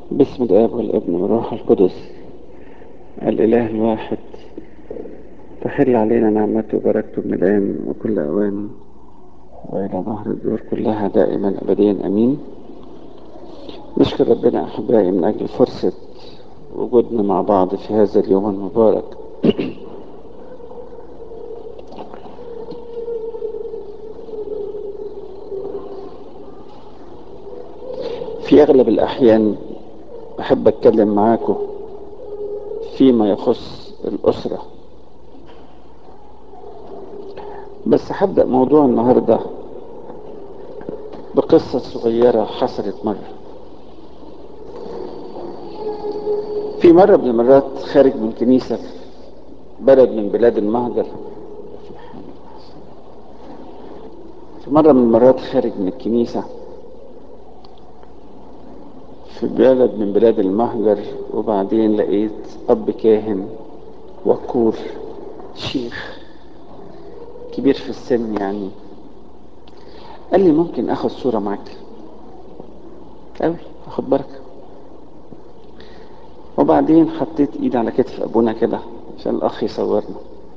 باسم الآب والابن والروح القدس الإله الواحد تحل علينا نعمته وبركته من الآن وكل أوان وإلى ظهر الدور كلها دائما أبديا أمين نشكر ربنا أحبائي من أجل فرصة وجودنا مع بعض في هذا اليوم المبارك في أغلب الأحيان أحب أتكلم معاكم فيما يخص الأسرة بس هبدأ موضوع النهاردة بقصة صغيرة حصلت مرة في مرة من المرات خارج من كنيسة في بلد من بلاد المهجر في مرة من المرات خارج من الكنيسة في بلد من بلاد المهجر وبعدين لقيت أب كاهن وقور شيخ كبير في السن يعني قال لي ممكن اخد صورة معاك قوي اخد بركة وبعدين حطيت ايدي على كتف ابونا كده عشان الاخ يصورنا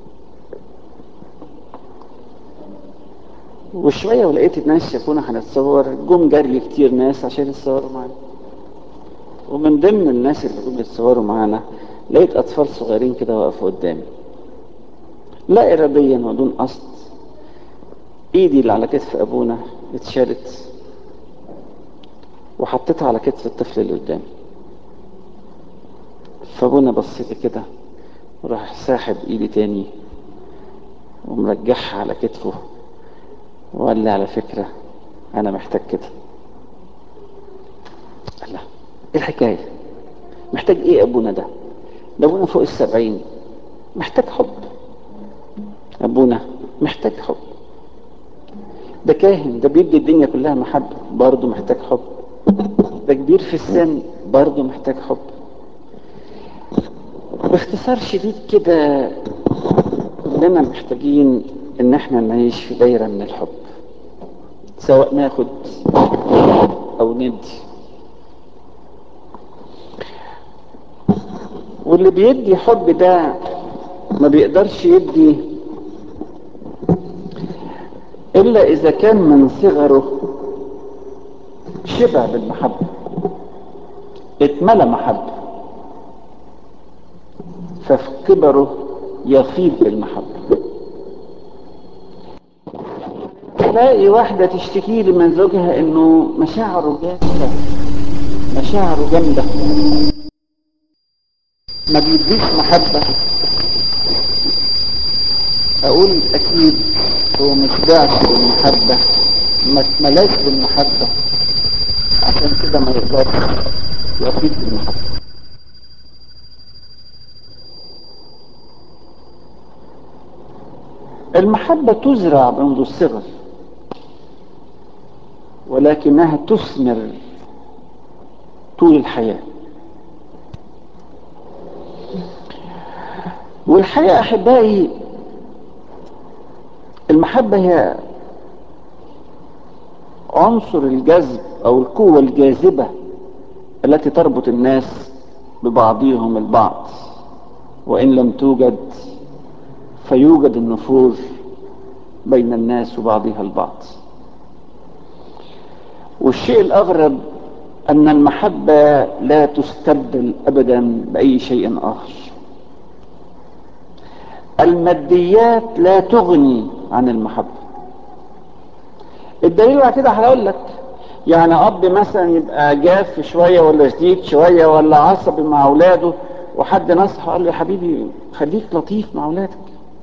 وشوية ولقيت الناس شافونا هنتصور جم جري كتير ناس عشان يتصوروا معانا ومن ضمن الناس اللي جم يتصوروا معانا لقيت اطفال صغيرين كده واقفوا قدامي لا اراديا ودون قصد ايدي اللي على كتف ابونا اتشالت وحطيتها على كتف الطفل اللي قدامي فابونا بصيت كده وراح ساحب ايدي تاني ومرجعها على كتفه وقال لي على فكرة انا محتاج كده الله ايه الحكاية محتاج ايه ابونا ده ده ابونا فوق السبعين محتاج حب ابونا محتاج حب ده كاهن ده بيدي الدنيا كلها محبة برضه محتاج حب ده كبير في السن برضه محتاج حب باختصار شديد كده كلنا محتاجين ان احنا نعيش في دايرة من الحب سواء ناخد او ندي واللي بيدي حب ده ما بيقدرش يدي إلا إذا كان من صغره شبع بالمحبة اتملى محبة ففي كبره يفيض بالمحبة تلاقي واحدة تشتكي لي من زوجها انه مشاعره جامدة مشاعره جامدة ما بيديش محبة اقول اكيد هو مش باعش بالمحبة ما اتملاش بالمحبة عشان كده ما يقدرش يفيد بالمحبة المحبة تزرع منذ الصغر ولكنها تثمر طول الحياة والحقيقة أحبائي المحبة هي عنصر الجذب أو القوة الجاذبة التي تربط الناس ببعضهم البعض وإن لم توجد فيوجد النفور بين الناس وبعضها البعض والشيء الأغرب أن المحبة لا تستبدل أبدا بأي شيء آخر الماديات لا تغني عن المحبة الدليل على كده هقول لك يعني اب مثلا يبقى جاف شويه ولا شديد شويه ولا عصبي مع اولاده وحد نصحه قال له يا حبيبي خليك لطيف مع اولادك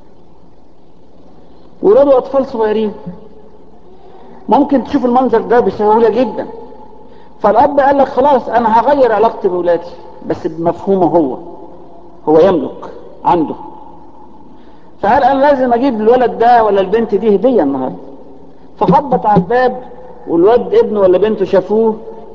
ولاده اطفال صغيرين ممكن تشوف المنظر ده بسهوله جدا فالاب قال لك خلاص انا هغير علاقتي باولادي بس بمفهومه هو هو يملك عنده فقال انا لازم اجيب الولد ده ولا البنت دي هديه النهارده فخبط على الباب والواد ابنه ولا بنته شافوه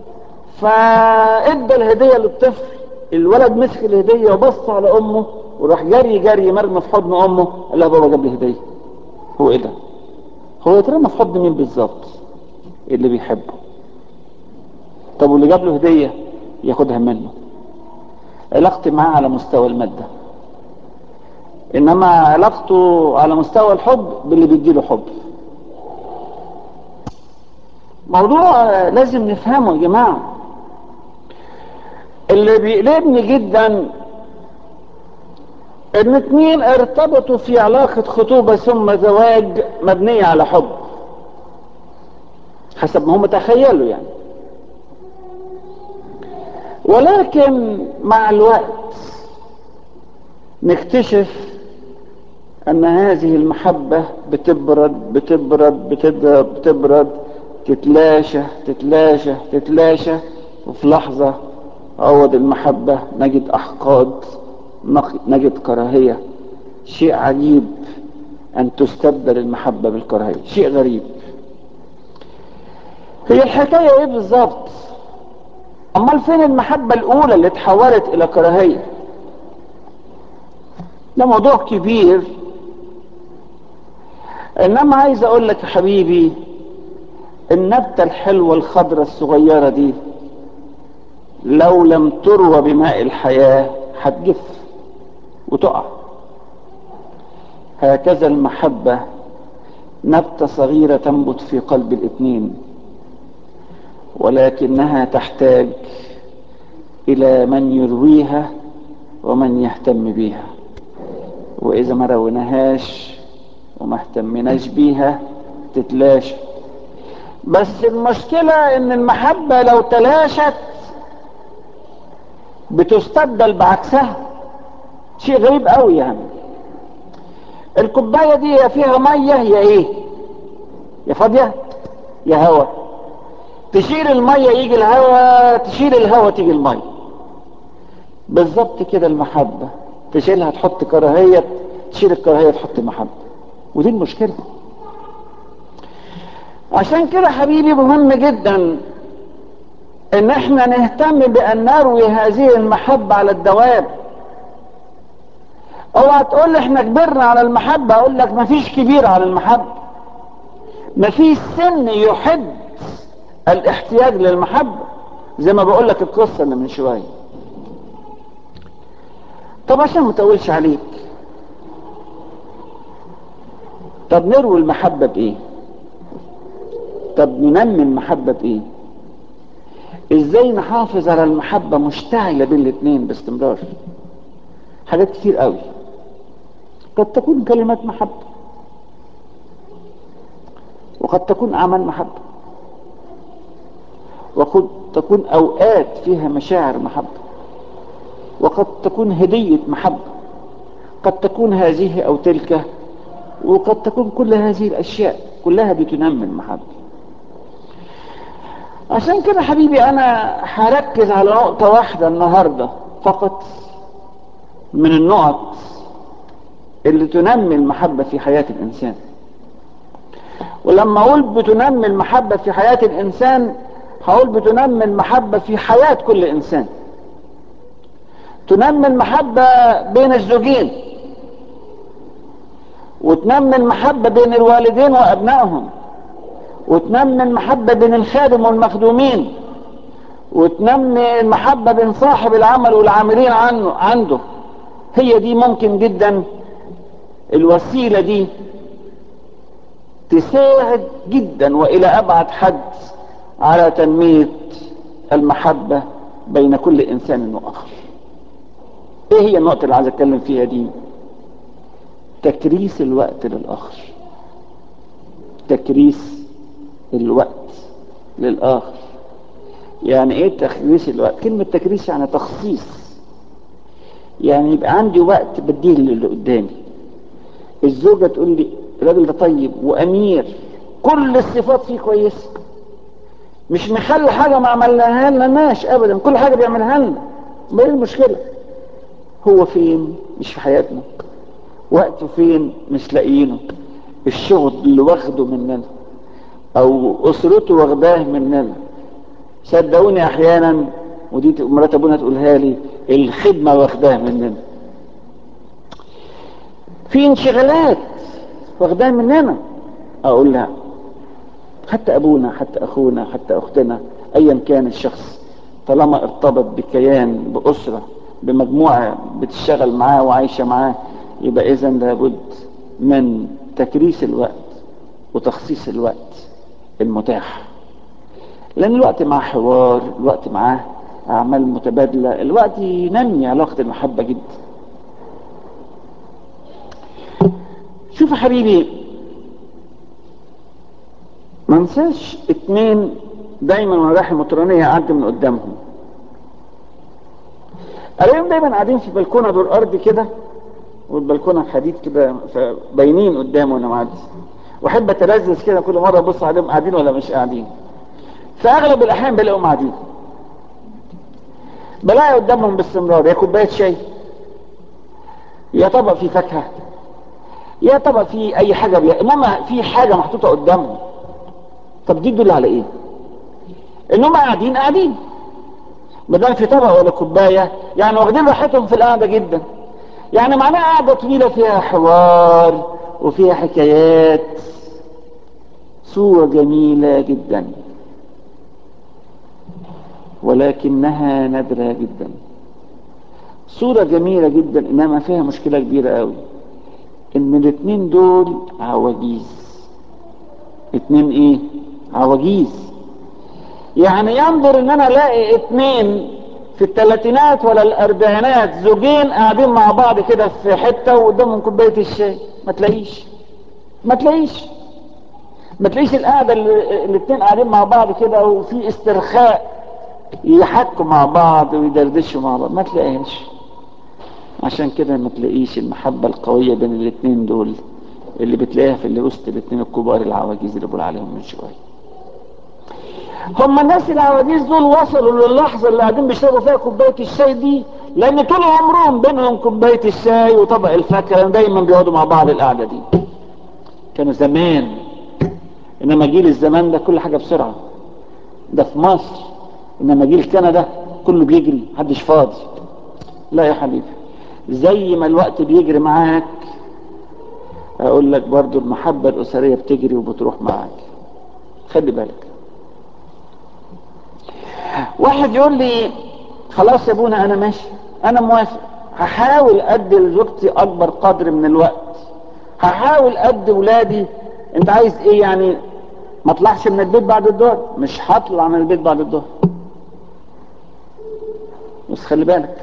فادى الهديه للطفل الولد مسك الهديه وبص على امه وراح جري جري مرمى في حضن امه قال لها بابا جاب لي هديه هو ايه ده؟ هو يترمى في حضن مين بالظبط؟ اللي بيحبه طب واللي جاب له هديه ياخدها منه علاقتي معاه على مستوى المادة انما علاقته على مستوى الحب باللي بيديله حب موضوع لازم نفهمه يا جماعة اللي بيقلبني جدا ان اتنين ارتبطوا في علاقة خطوبة ثم زواج مبنية على حب حسب ما هم تخيلوا يعني ولكن مع الوقت نكتشف ان هذه المحبة بتبرد بتبرد بتبرد بتبرد تتلاشى تتلاشى تتلاشى وفي لحظة عوض المحبة نجد احقاد نجد كراهية شيء عجيب ان تستبدل المحبة بالكراهية شيء غريب هي الحكاية ايه بالظبط امال فين المحبة الاولى اللي اتحولت الى كراهية ده موضوع كبير انما عايز اقول لك يا حبيبي النبتة الحلوة الخضرة الصغيرة دي لو لم تروى بماء الحياة هتجف وتقع هكذا المحبة نبتة صغيرة تنبت في قلب الاثنين ولكنها تحتاج الى من يرويها ومن يهتم بيها واذا ما رويناهاش وما اهتمناش بيها تتلاشى بس المشكلة ان المحبة لو تلاشت بتستبدل بعكسها شيء غريب قوي يعني الكوباية دي يا فيها مية يا ايه يا فاضية يا هوا تشيل المية يجي الهوا تشيل الهوا تيجي المية بالظبط كده المحبة تشيلها تحط كراهية تشيل الكراهية تحط محبة ودي المشكلة عشان كده حبيبي مهم جدا ان احنا نهتم بان نروي هذه المحبة على الدوام اوعى تقول لي احنا كبرنا على المحبة اقول لك مفيش كبير على المحبة مفيش سن يحد الاحتياج للمحبة زي ما بقول لك القصة اللي من شوية طب عشان ما اطولش عليك طب نروي المحبة بايه طب ننمي المحبة بايه ازاي نحافظ على المحبة مشتعلة بين الاثنين باستمرار حاجات كتير قوي قد تكون كلمات محبة وقد تكون اعمال محبة وقد تكون اوقات فيها مشاعر محبة وقد تكون هدية محبة قد تكون هذه او تلك وقد تكون كل هذه الاشياء كلها بتنمي المحبة عشان كده حبيبي انا هركز على نقطة واحدة النهاردة فقط من النقط اللي تنمي المحبة في حياة الانسان ولما اقول بتنمي المحبة في حياة الانسان هقول بتنمي المحبة في حياة كل انسان تنمي المحبة بين الزوجين وتنمي المحبة بين الوالدين وابنائهم وتنمي المحبة بين الخادم والمخدومين وتنمي المحبة بين صاحب العمل والعاملين عنه عنده هي دي ممكن جدا الوسيلة دي تساعد جدا والى ابعد حد على تنمية المحبة بين كل انسان واخر ايه هي النقطة اللي عايز اتكلم فيها دي تكريس الوقت للاخر تكريس الوقت للاخر يعني ايه تكريس الوقت كلمة تكريس يعني تخصيص يعني يبقى عندي وقت بديه للي قدامي الزوجة تقول لي الراجل ده طيب وامير كل الصفات فيه كويسة مش مخلي حاجة ما عملناها لناش ابدا كل حاجة بيعملها لنا ما ايه المشكلة هو فين مش في حياتنا وقته فين مش لاقيينه الشغل اللي واخده مننا او اسرته واخداه مننا صدقوني احيانا ودي مرات ابونا تقولها لي الخدمه واخداها مننا في انشغالات واخداها مننا اقول لها حتى ابونا حتى اخونا حتى اختنا ايا كان الشخص طالما ارتبط بكيان بأسرة بمجموعة بتشتغل معاه وعايشة معاه يبقى إذا لابد من تكريس الوقت وتخصيص الوقت المتاح لأن الوقت مع حوار الوقت معاه أعمال متبادلة الوقت ينمي علاقة المحبة جدا شوف يا حبيبي ما انساش اتنين دايما وانا رايح المطرانية اعدي من قدامهم الاقيهم دايما قاعدين في بلكونه دور ارض كده والبلكونه حديد كده باينين قدامي وانا معدي واحب اتلذذ كده كل مره ابص عليهم قاعدين ولا مش قاعدين في اغلب الاحيان بلاقيهم قاعدين بلاقي قدامهم باستمرار يا كوبايه شاي يا طبق فيه فاكهه يا طبق فيه اي حاجه بي... انما في حاجه محطوطه قدامهم طب دي تدل على ايه انهم قاعدين قاعدين ما دام في طبق ولا كوبايه يعني واخدين راحتهم في القعده جدا يعني معناها قعده طويله فيها حوار وفيها حكايات صوره جميله جدا ولكنها نادره جدا صوره جميله جدا انما فيها مشكله كبيره قوي ان الاتنين دول عواجيز اتنين ايه عواجيز يعني ينظر ان انا الاقي اتنين في الثلاثينات ولا الاربعينات زوجين قاعدين مع بعض كده في حته وقدامهم كوبايه الشاي ما تلاقيش ما تلاقيش ما تلاقيش القعده الاتنين قاعدين مع بعض كده وفي استرخاء يحكوا مع بعض ويدردشوا مع بعض ما تلاقيش عشان كده ما تلاقيش المحبه القويه بين الاتنين دول اللي بتلاقيها في اللي وسط الاتنين الكبار العواجيز اللي بقول عليهم من شويه هم الناس العواجيز دول وصلوا للحظة اللي قاعدين بيشربوا فيها كوباية الشاي دي لأن طول عمرهم بينهم كوباية الشاي وطبق الفاكهة دايما بيقعدوا مع بعض القعدة دي كانوا زمان إنما جيل الزمان ده كل حاجة بسرعة ده في مصر إنما جيل كندا كله بيجري محدش فاضي لا يا حبيبي زي ما الوقت بيجري معاك أقول لك برضو المحبة الأسرية بتجري وبتروح معاك خلي بالك واحد يقول لي خلاص يا ابونا انا ماشي انا موافق هحاول ادي لزوجتي اكبر قدر من الوقت هحاول ادي ولادي انت عايز ايه يعني ما اطلعش من البيت بعد الظهر مش هطلع من البيت بعد الظهر بس خلي بالك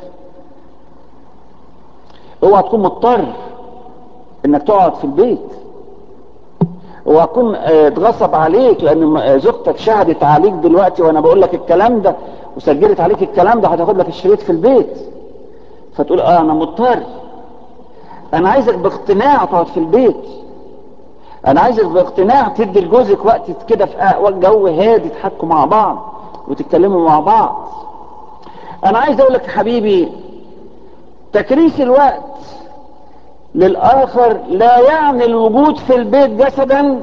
اوعى تكون مضطر انك تقعد في البيت اوعى تكون اتغصب عليك لان زوجتك شهدت عليك دلوقتي وانا بقول لك الكلام ده وسجلت عليك الكلام ده هتاخد لك الشريط في البيت فتقول اه انا مضطر انا عايزك باقتناع تقعد في البيت انا عايزك باقتناع تدي لجوزك وقت كده في جو هادي تحكوا مع بعض وتتكلموا مع بعض انا عايز اقول لك يا حبيبي تكريس الوقت للآخر لا يعني الوجود في البيت جسدا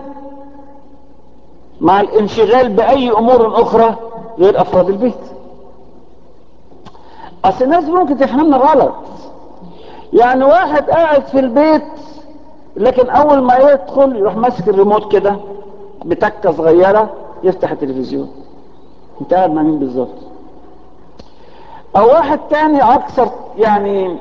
مع الانشغال بأي أمور أخرى غير أفراد البيت أصل الناس ممكن تفهمنا غلط يعني واحد قاعد في البيت لكن أول ما يدخل يروح ماسك الريموت كده بتكة صغيرة يفتح التلفزيون انت قاعد مع مين بالظبط أو واحد تاني أكثر يعني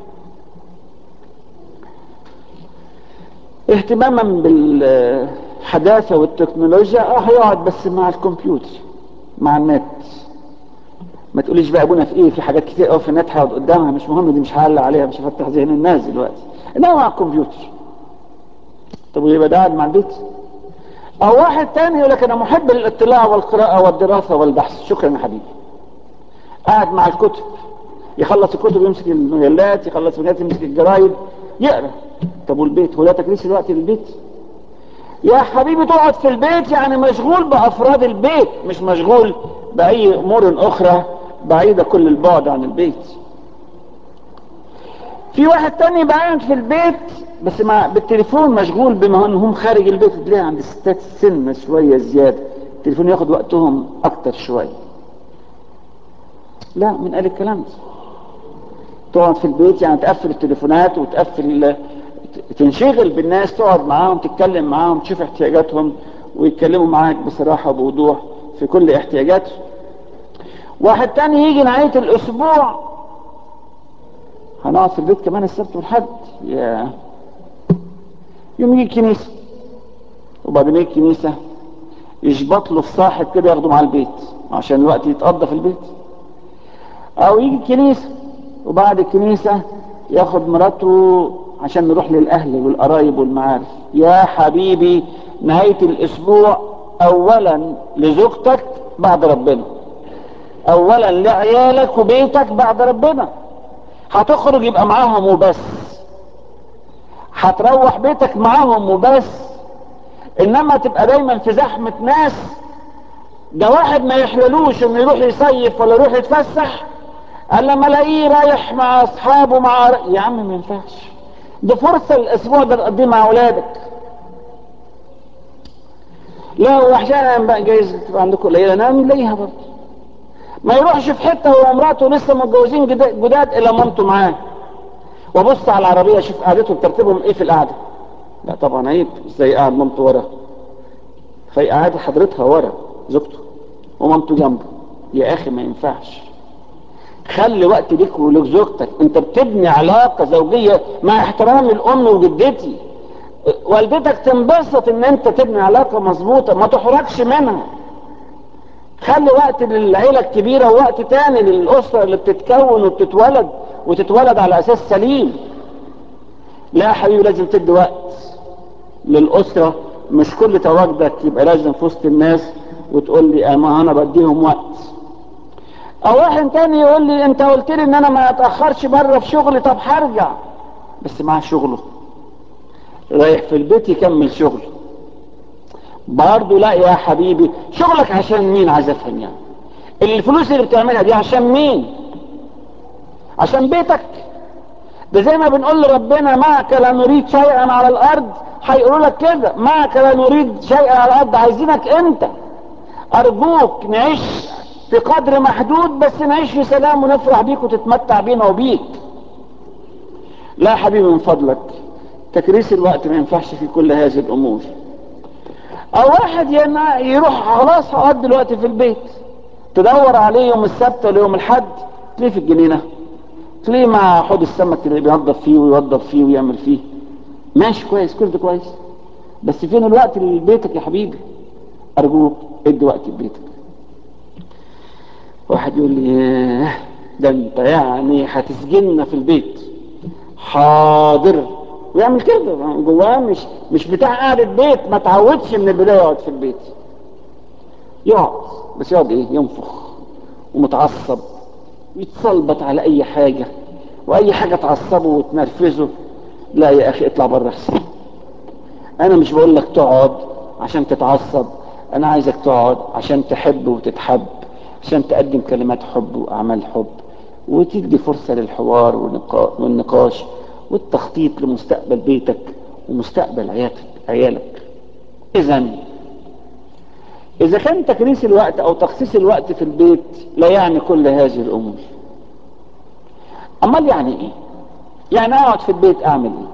اهتماما بالحداثة والتكنولوجيا اه هيقعد بس مع الكمبيوتر مع النت ما تقوليش بقى ابونا في ايه في حاجات كتير قوي في النت هقعد قدامها مش مهم دي مش هعلق عليها مش هفتح ذهن الناس دلوقتي انما مع الكمبيوتر طب ويبقى ده قاعد مع البيت او واحد تاني يقول لك انا محب للاطلاع والقراءة والدراسة والبحث شكرا يا حبيبي قاعد مع الكتب يخلص الكتب يمسك المجلات يخلص المجلات يمسك الجرايد يقرا طب والبيت هو ده تكريس الوقت للبيت يا حبيبي تقعد في البيت يعني مشغول بافراد البيت مش مشغول باي امور اخرى بعيده كل البعد عن البيت في واحد تاني يبقى قاعد في البيت بس مع بالتليفون مشغول بما انهم خارج البيت تلاقي عند ستات سن شويه زياده التليفون ياخد وقتهم اكتر شويه لا من قال الكلام ده تقعد في البيت يعني تقفل التليفونات وتقفل تنشغل بالناس تقعد معاهم تتكلم معاهم تشوف احتياجاتهم ويتكلموا معاك بصراحة وبوضوح في كل احتياجاتهم واحد تاني يجي نهاية الاسبوع هنقعد في البيت كمان السبت والحد يا يوم يجي الكنيسة وبعدين يجي الكنيسة يشبط له في صاحب كده ياخده مع البيت عشان الوقت يتقضى في البيت او يجي الكنيسة وبعد الكنيسة ياخد مراته عشان نروح للاهل والقرايب والمعارف يا حبيبي نهاية الاسبوع اولا لزوجتك بعد ربنا اولا لعيالك وبيتك بعد ربنا هتخرج يبقى معاهم وبس هتروح بيتك معاهم وبس انما تبقى دايما في زحمة ناس ده واحد ما يحللوش انه يروح يصيف ولا يروح يتفسح قال لما الاقيه رايح مع اصحابه مع يا عم ما ينفعش دي فرصة الاسبوع ده تقضيه مع اولادك لا واحيانا بقى جايز تبقى عندكم قليله انا ملاقيها برضه ما يروحش في حته هو ومراته لسه متجوزين جداد الا مامته معاه وابص على العربيه اشوف قعدتهم ترتيبهم ايه في القعده لا طبعا عيب ازاي قاعد مامته ورا فيقعد حضرتها ورا زوجته ومامته جنبه يا اخي ما ينفعش خلي وقت ليك ولك زوجتك انت بتبني علاقه زوجيه مع احترام الام وجدتي والدتك تنبسط ان انت تبني علاقة مظبوطة ما تحرجش منها خلي وقت للعيلة الكبيرة ووقت تاني للأسرة اللي بتتكون وبتتولد وتتولد على أساس سليم لا يا حبيبي لازم تدي وقت للأسرة مش كل تواجدك يبقى لازم في وسط الناس وتقول لي اما انا بديهم وقت او واحد تاني يقول لي انت قلت لي ان انا ما اتاخرش بره في شغلي طب هرجع بس مع شغله رايح في البيت يكمل شغل برضه لا يا حبيبي شغلك عشان مين عايز افهم يعني الفلوس اللي بتعملها دي عشان مين عشان بيتك ده زي ما بنقول لربنا معك لا نريد شيئا على الارض هيقولوا لك كده معك لا نريد شيئا على الارض عايزينك انت ارجوك نعيش في قدر محدود بس نعيش في سلام ونفرح بيك وتتمتع بينا وبيك لا يا حبيبي من فضلك تكريس الوقت ما ينفعش في كل هذه الامور او واحد يروح خلاص هقضي الوقت في البيت تدور عليه يوم السبت ولا يوم الحد تلاقيه في الجنينة تلاقيه مع حوض السمك اللي بينظف فيه ويوضب فيه ويعمل فيه ماشي كويس كل ده كويس بس فين الوقت لبيتك يا حبيبي ارجوك ادي وقت لبيتك واحد يقول لي ده انت يعني هتسجننا في البيت حاضر ويعمل كده جواه مش مش بتاع قعدة بيت ما تعودش من البداية يقعد في البيت يقعد بس يقعد ايه ينفخ ومتعصب ويتصلبط على اي حاجة واي حاجة تعصبه وتنرفزه لا يا اخي اطلع بره احسن انا مش بقول لك تقعد عشان تتعصب انا عايزك تقعد عشان تحب وتتحب عشان تقدم كلمات حب واعمال حب وتدي فرصة للحوار والنقاش والتخطيط لمستقبل بيتك ومستقبل عيالك عيالك اذا اذا كان تكريس الوقت او تخصيص الوقت في البيت لا يعني كل هذه الامور امال يعني ايه يعني اقعد في البيت اعمل ايه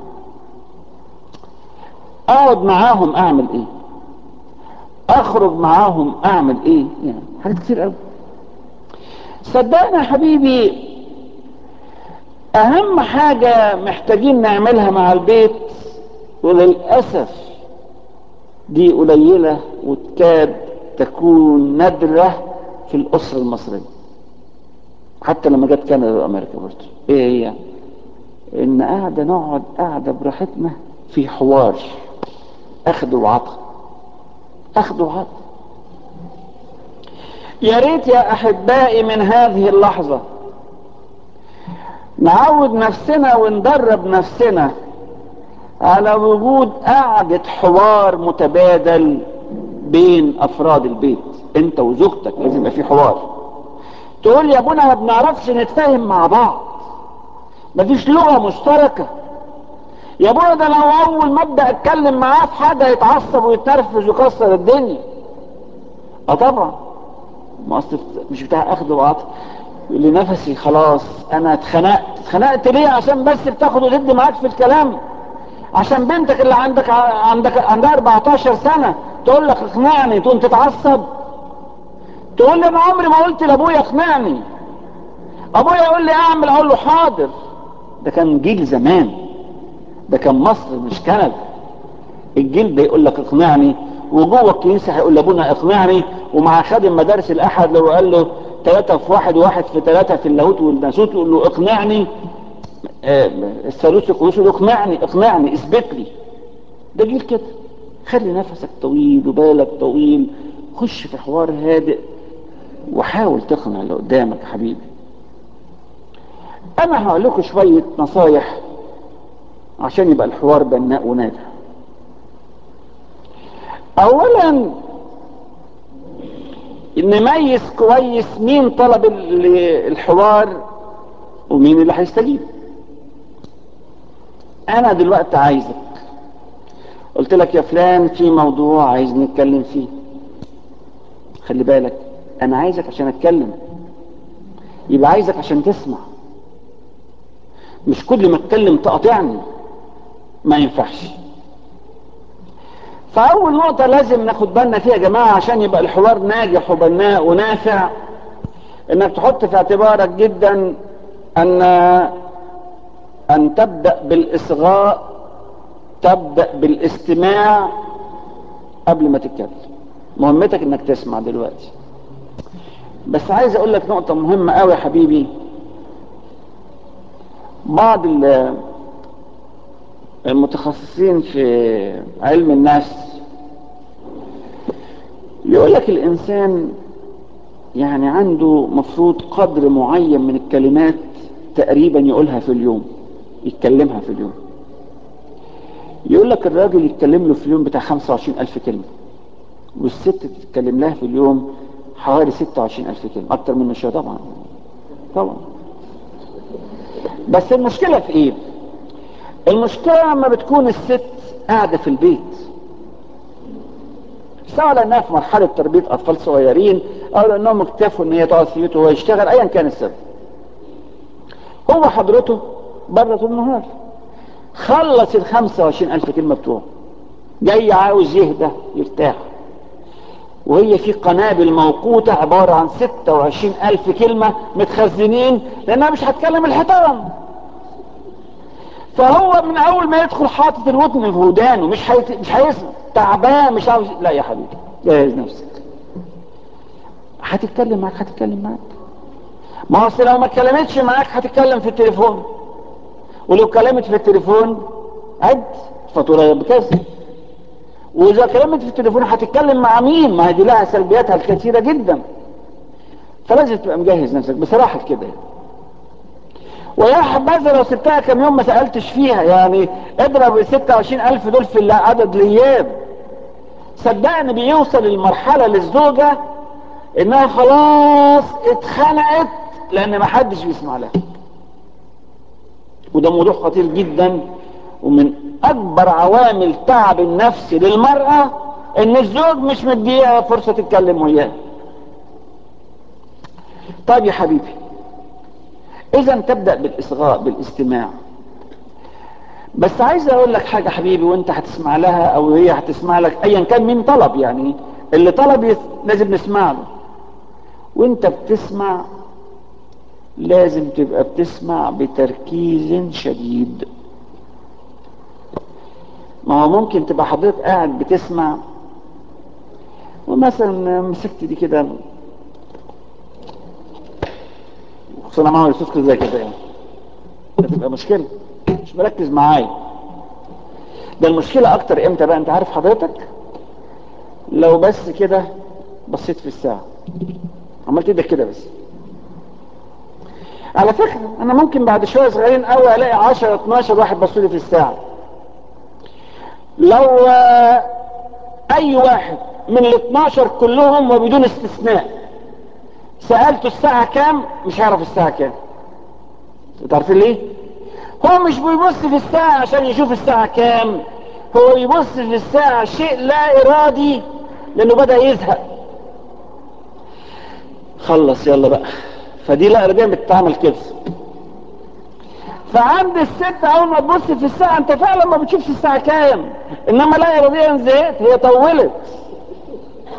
اقعد معاهم اعمل ايه اخرج معاهم اعمل ايه يعني حاجات كتير قوي صدقنا يا حبيبي اهم حاجة محتاجين نعملها مع البيت وللأسف دي قليلة وتكاد تكون نادرة في الأسرة المصرية حتى لما جت كندا وأمريكا برضه إيه هي؟ إن قاعدة نقعد قاعدة براحتنا في حوار أخذ وعطاء أخذ وعطاء يا ريت يا أحبائي من هذه اللحظة نعود نفسنا وندرب نفسنا على وجود قعدة حوار متبادل بين افراد البيت انت وزوجتك لازم يبقى في حوار تقول يا ابونا ما بنعرفش نتفاهم مع بعض مفيش لغة مشتركة يا ابونا ده لو اول ما ابدا اتكلم معاه في حاجة يتعصب ويتنرفز ويكسر الدنيا اه طبعا ما اصل مش بتاع اخذ وعطاء يقول لي نفسي خلاص انا اتخنقت اتخنقت ليه عشان بس بتاخد وتدي معاك في الكلام عشان بنتك اللي عندك عندك عندها 14 سنة تقول لك اقنعني تقوم تتعصب تقول لي انا عمري ما قلت لابويا اقنعني ابويا يقول لي اعمل اقول له حاضر ده كان جيل زمان ده كان مصر مش كندا الجيل ده يقول لك اقنعني وجوه الكنيسه هيقول لابونا اقنعني ومع خادم مدارس الاحد لو قال له ثلاثة في واحد وواحد في ثلاثة في اللاهوت والناسوت يقول له اقنعني آه الثالوث القدوس يقول له اقنعني اقنعني اثبت لي ده جيل كده خلي نفسك طويل وبالك طويل خش في حوار هادئ وحاول تقنع اللي قدامك يا حبيبي انا هقول لكم شوية نصايح عشان يبقى الحوار بناء وناجح اولا نميز كويس مين طلب الحوار ومين اللي هيستجيب انا دلوقتي عايزك قلت لك يا فلان في موضوع عايز نتكلم فيه خلي بالك انا عايزك عشان اتكلم يبقى عايزك عشان تسمع مش كل ما اتكلم تقاطعني ما ينفعش فاول نقطة لازم ناخد بالنا فيها يا جماعة عشان يبقى الحوار ناجح وبناء ونافع انك تحط في اعتبارك جدا ان ان تبدأ بالاصغاء تبدأ بالاستماع قبل ما تتكلم مهمتك انك تسمع دلوقتي بس عايز اقول لك نقطة مهمة قوي يا حبيبي بعض المتخصصين في علم النفس يقول لك الانسان يعني عنده مفروض قدر معين من الكلمات تقريبا يقولها في اليوم يتكلمها في اليوم يقول لك الراجل يتكلم له في اليوم بتاع 25 ألف كلمة والست تتكلم لها في اليوم حوالي 26 ألف كلمة أكتر منه شوية طبعا طبعا بس المشكلة في إيه؟ المشكلة لما بتكون الست قاعدة في البيت سواء لأنها في مرحلة تربية أطفال صغيرين أو لأنهم اكتفوا إن هي تقعد في بيته وهو يشتغل أيا كان السبب هو حضرته بره طول النهار خلص ال 25 ألف كلمة بتوعه جاي عاوز يهدى يرتاح وهي في قنابل موقوتة عبارة عن 26 ألف كلمة متخزنين لأنها مش هتكلم الحيطان فهو من أول ما يدخل حاطط الودن في ودانه مش هيت... مش هيسمع تعبان مش عاوز لا يا حبيبي جهز نفسك هتتكلم معاك هتتكلم معاك ما هو لو ما اتكلمتش معاك هتتكلم في التليفون ولو كلمت في التليفون عد فاتوره بكذا واذا كلمت في التليفون هتتكلم مع مين ما هي دي لها سلبياتها الكثيره جدا فلازم تبقى مجهز نفسك بصراحه كده ويا حبذا لو سبتها كم يوم ما سالتش فيها يعني اضرب ال 26 الف دول في عدد الايام صدقني بيوصل المرحله للزوجه انها خلاص اتخنقت لان ما حدش بيسمع لها وده موضوع خطير جدا ومن اكبر عوامل تعب النفسي للمرأة ان الزوج مش مديها فرصة تتكلم وياه طيب يا حبيبي اذا تبدأ بالاصغاء بالاستماع بس عايز اقول لك حاجة حبيبي وانت هتسمع لها او هي هتسمع لك ايا كان مين طلب يعني اللي طلب لازم نسمع له وانت بتسمع لازم تبقى بتسمع بتركيز شديد ما هو ممكن تبقى حضرتك قاعد بتسمع ومثلا مسكت دي كده خصوصا معاه يسوس زي كده يعني ده تبقى مشكلة مش مركز معايا ده المشكلة اكتر امتى بقى انت عارف حضرتك لو بس كده بصيت في الساعة عملت ايدك كده بس على فكرة انا ممكن بعد شوية صغيرين قوي الاقي 10 12 واحد بصوا لي في الساعة لو اي واحد من ال 12 كلهم وبدون استثناء سألته الساعة كام مش هيعرف الساعة كام تعرفين ليه هو مش بيبص في الساعة عشان يشوف الساعة كام هو يبص في الساعة شيء لا ارادي لانه بدأ يزهق خلص يلا بقى فدي لا اراديا بتتعمل كده فعند الست اول ما تبص في الساعة انت فعلا ما بتشوفش الساعة كام انما لا اراديا زهقت هي طولت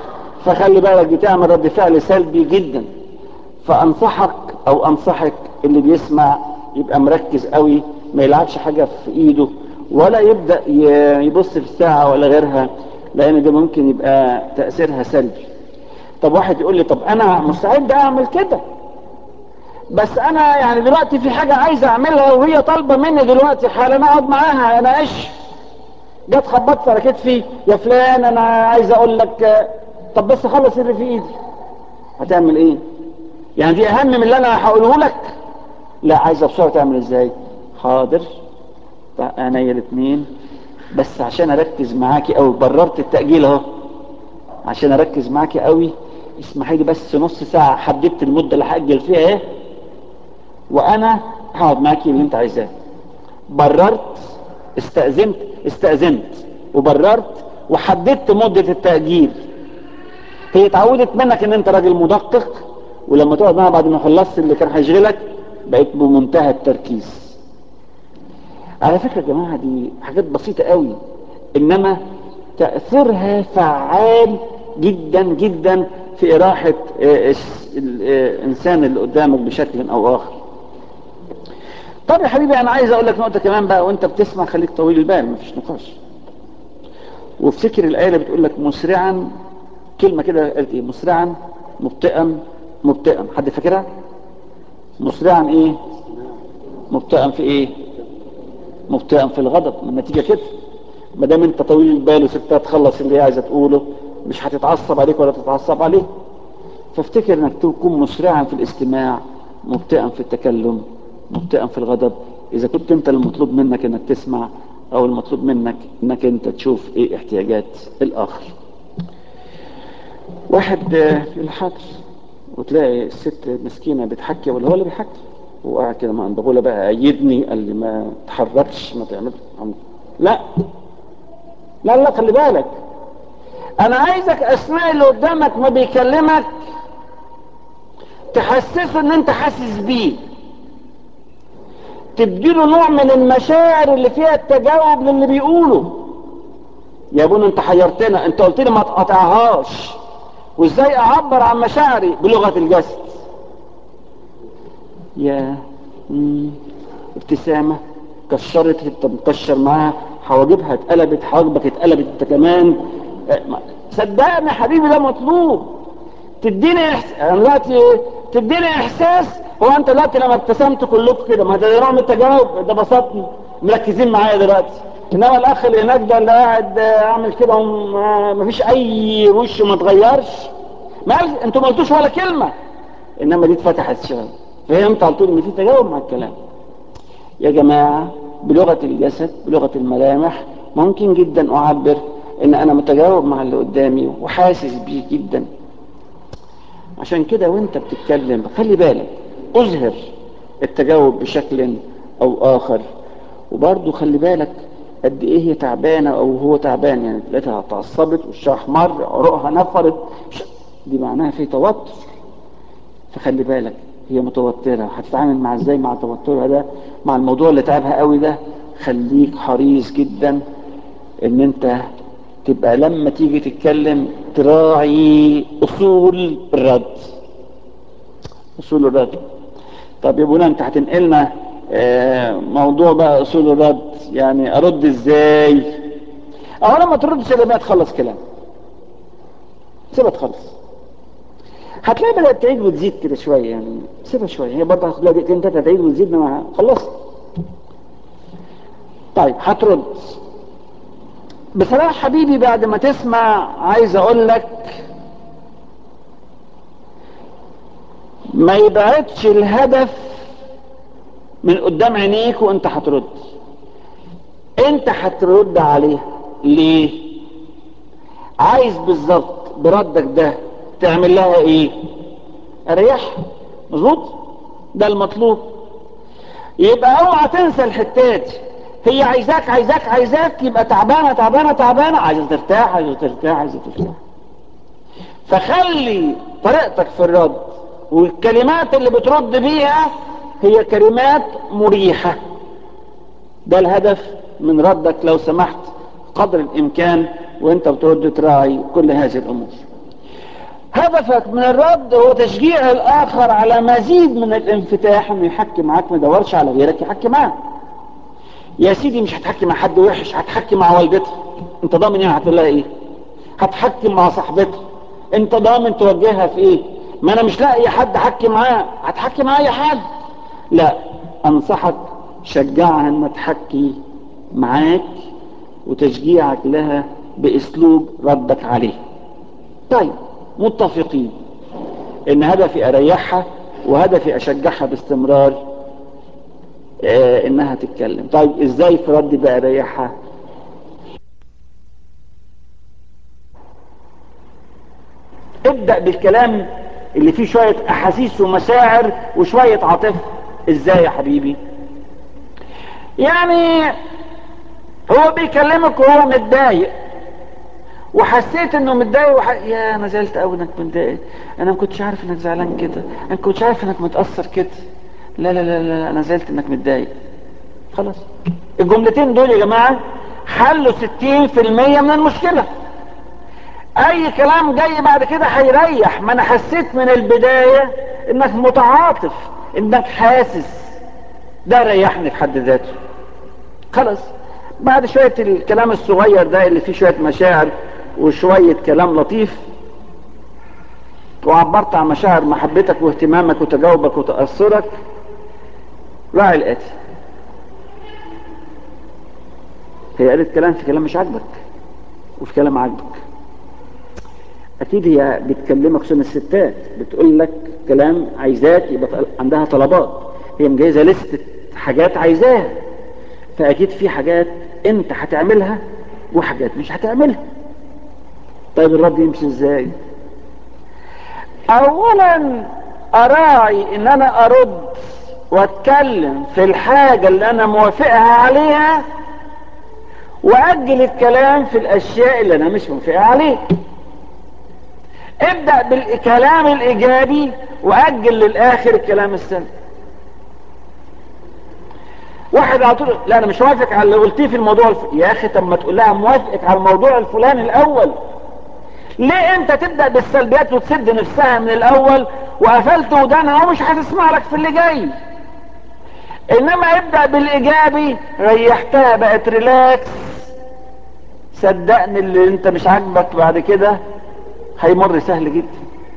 فخلي بالك بتعمل رد فعل سلبي جدا فانصحك او انصحك اللي بيسمع يبقى مركز قوي ما يلعبش حاجة في ايده ولا يبدأ يبص في الساعة ولا غيرها لان ده ممكن يبقى تأثيرها سلبي طب واحد يقول لي طب انا مستعد اعمل كده بس انا يعني دلوقتي في حاجة عايز اعملها وهي طالبة مني دلوقتي حالا اقعد معاها انا ايش جت خبطت على كتفي يا فلان انا عايز اقول لك طب بس خلص اللي في ايدي هتعمل ايه يعني دي اهم من اللي انا هقوله لك لا عايزه بسرعه تعمل ازاي حاضر عينيا الاثنين بس عشان اركز معاكي قوي بررت التاجيل اهو عشان اركز معاكي قوي اسمحي لي بس نص ساعه حددت المده اللي هاجل فيها ايه وانا هقعد معاكي اللي انت عايزاه بررت استاذنت استاذنت وبررت وحددت مده التاجيل هي اتعودت منك ان انت راجل مدقق ولما تقعد معاها بعد ما خلصت اللي كان هيشغلك بقيت بمنتهى التركيز على فكرة يا جماعة دي حاجات بسيطة قوي انما تأثيرها فعال جدا جدا في إراحة الإنسان اللي قدامك بشكل أو آخر طب يا حبيبي أنا عايز أقول لك نقطة كمان بقى وأنت بتسمع خليك طويل البال مفيش نقاش وافتكر الآية اللي بتقول لك مسرعا كلمة كده قالت إيه مسرعا مبطئا مبطئا حد فاكرها مسرعا إيه مبطئا في إيه مبطئا في الغضب من النتيجة كده ما دام انت طويل البال وسبتها تخلص اللي هي عايزه تقوله مش هتتعصب عليك ولا تتعصب عليه فافتكر انك تكون مسرعا في الاستماع مبطئا في التكلم مبطئا في الغضب اذا كنت انت المطلوب منك انك تسمع او المطلوب منك انك انت تشوف ايه احتياجات الاخر واحد في الحاضر وتلاقي الست مسكينة بتحكي ولا هو اللي بيحكي وقاعد كده مع بقول بقى ايدني قال لي ما تحركش ما تعملش لا لا لا خلي بالك انا عايزك اثناء اللي قدامك ما بيكلمك تحسسه ان انت حاسس بيه تديله نوع من المشاعر اللي فيها التجاوب للي بيقوله يا ابونا انت حيرتنا انت قلت لي ما تقطعهاش وازاي اعبر عن مشاعري بلغه الجسد يا مم. ابتسامه كشرت انت مكشر معاها حواجبها اتقلبت حواجبك اتقلبت انت كمان صدقني يا حبيبي ده مطلوب تديني احساس انا دلوقتي تديني احساس هو انت دلوقتي لما ابتسمت كلكم كده ما ده نوع من التجاوب ده بسطني مركزين معايا دلوقتي انما الاخ اللي هناك ده اللي قاعد عامل كده مفيش اي وش ما اتغيرش ما قال انتوا ما قلتوش ولا كلمه انما دي اتفتحت شويه فهمت على طول ان في تجاوب مع الكلام يا جماعه بلغه الجسد بلغه الملامح ممكن جدا اعبر ان انا متجاوب مع اللي قدامي وحاسس بيه جدا عشان كده وانت بتتكلم خلي بالك اظهر التجاوب بشكل او اخر وبرضه خلي بالك قد ايه هي تعبانه او هو تعبان يعني تلاقيها اتعصبت وشها احمر عروقها نفرت دي معناها في توتر فخلي بالك هي متوتره هتتعامل مع ازاي مع توترها ده مع الموضوع اللي تعبها قوي ده خليك حريص جدا ان انت تبقى لما تيجي تتكلم تراعي اصول الرد اصول الرد طب يا ابونا انت هتنقلنا اه موضوع بقى اصول الرد يعني ارد ازاي اولا ما تردش الا ما تخلص كلام سيبها تخلص هتلاقي بدات تعيد وتزيد كده شويه يعني سيبها شويه هي برضه هتاخد لها دقيقتين تلاته تعيد وتزيد ما خلصت طيب هترد بصراحة حبيبي بعد ما تسمع عايز اقول لك ما يبعدش الهدف من قدام عينيك وانت هترد انت هترد عليه ليه عايز بالظبط بردك ده تعمل لها ايه اريح مظبوط ده المطلوب يبقى اوعى تنسى الحتات هي عايزاك عايزاك عايزاك يبقى تعبانه تعبانه تعبانه عايزه ترتاح عايزه ترتاح عايزه ترتاح فخلي طريقتك في الرد والكلمات اللي بترد بيها هي كلمات مريحه ده الهدف من ردك لو سمحت قدر الامكان وانت بترد تراعي كل هذه الامور هدفك من الرد هو تشجيع الاخر على مزيد من الانفتاح انه يحكي معاك ما يدورش على غيرك يحكي معاه يا سيدي مش هتحكي مع حد وحش هتحكي مع والدتها انت ضامن يعني هتقول لها ايه هتحكي مع صاحبتها انت ضامن توجهها في ايه ما انا مش لاقي حد احكي معاه هتحكي مع اي حد لا انصحك شجعها انها تحكي معاك وتشجيعك لها باسلوب ردك عليه طيب متفقين ان هدفي اريحها وهدفي اشجعها باستمرار آه انها تتكلم طيب ازاي في ردي بقى اريحها ابدأ بالكلام اللي فيه شوية احاسيس ومشاعر وشوية عاطفة ازاي يا حبيبي يعني هو بيكلمك وهو متضايق وحسيت انه متضايق وح... يا انا زعلت قوي انك متضايق انا ما كنتش عارف انك زعلان كده انا ما كنتش عارف انك متاثر كده لا لا لا لا انا زعلت انك متضايق خلاص الجملتين دول يا جماعه حلوا 60% من المشكله اي كلام جاي بعد كده هيريح ما انا حسيت من البدايه انك متعاطف انك حاسس ده ريحني في حد ذاته خلاص بعد شويه الكلام الصغير ده اللي فيه شويه مشاعر وشوية كلام لطيف وعبرت عن مشاعر محبتك واهتمامك وتجاوبك وتأثرك راعي الآتي هي قالت كلام في كلام مش عاجبك وفي كلام عاجبك أكيد هي بتكلمك سن الستات بتقول لك كلام عايزاك يبقى عندها طلبات هي مجهزة لستة حاجات عايزاها فأكيد في حاجات أنت هتعملها وحاجات مش هتعملها طيب الرد يمشي ازاي اولا اراعي ان انا ارد واتكلم في الحاجة اللي انا موافقها عليها واجل الكلام في الاشياء اللي انا مش موافقها عليها ابدأ بالكلام الايجابي واجل للاخر الكلام السلبي واحد على طول لا انا مش موافق على اللي قلتيه في الموضوع الف... يا اخي طب ما تقول لها موافقك على الموضوع الفلاني الاول ليه انت تبدأ بالسلبيات وتسد نفسها من الاول وقفلت ودانها ومش هتسمع لك في اللي جاي انما ابدأ بالايجابي ريحتها بقت ريلاكس صدقني اللي انت مش عاجبك بعد كده هيمر سهل جدا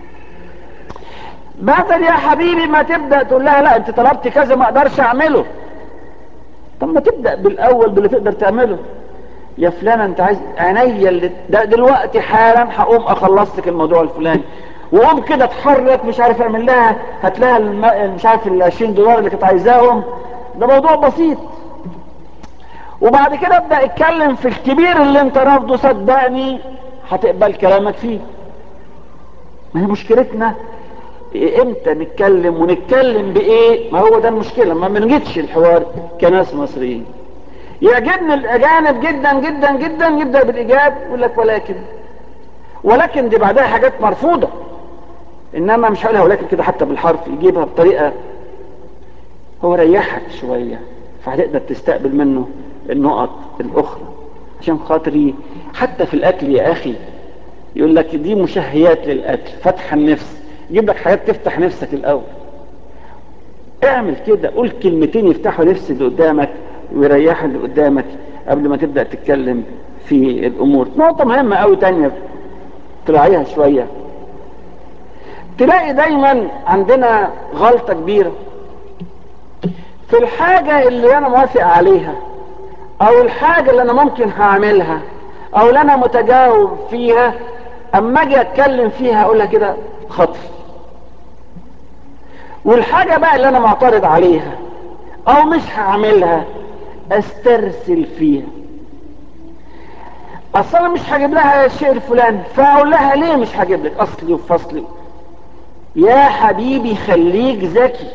بدل يا حبيبي ما تبدأ تقول لها لا انت طلبت كذا ما اقدرش اعمله طب ما تبدأ بالاول باللي تقدر تعمله يا فلان انت عايز عينيا اللي ده دلوقتي حالا هقوم اخلص لك الموضوع الفلاني وقوم كده اتحرك مش عارف اعمل لها هات لها الم... مش عارف ال 20 دولار اللي كنت عايزاهم ده موضوع بسيط وبعد كده ابدا اتكلم في الكبير اللي انت رافضه صدقني هتقبل كلامك فيه ما هي مشكلتنا امتى نتكلم ونتكلم بايه ما هو ده المشكله ما بنجدش الحوار كناس مصريين يعجبني الاجانب جدا جدا جدا يبدا بالايجاب يقول لك ولكن ولكن دي بعدها حاجات مرفوضه انما مش هقولها ولكن كده حتى بالحرف يجيبها بطريقه هو ريحك شويه فهتقدر تستقبل منه النقط الاخرى عشان خاطري حتى في الاكل يا اخي يقول لك دي مشهيات للاكل فتح النفس يجيب لك حاجات تفتح نفسك الاول اعمل كده قول كلمتين يفتحوا نفس اللي قدامك ويريح اللي قدامك قبل ما تبدأ تتكلم في الامور نقطة مهمة قوي تانية تراعيها شوية تلاقي دايما عندنا غلطة كبيرة في الحاجة اللي انا موافق عليها او الحاجة اللي انا ممكن هعملها او اللي انا متجاوب فيها اما اجي اتكلم فيها اقولها كده خطف والحاجة بقى اللي انا معترض عليها او مش هعملها استرسل فيها اصل انا مش هجيب لها الشيء الفلاني فاقول لها ليه مش هجيب لك اصلي وفصلي يا حبيبي خليك ذكي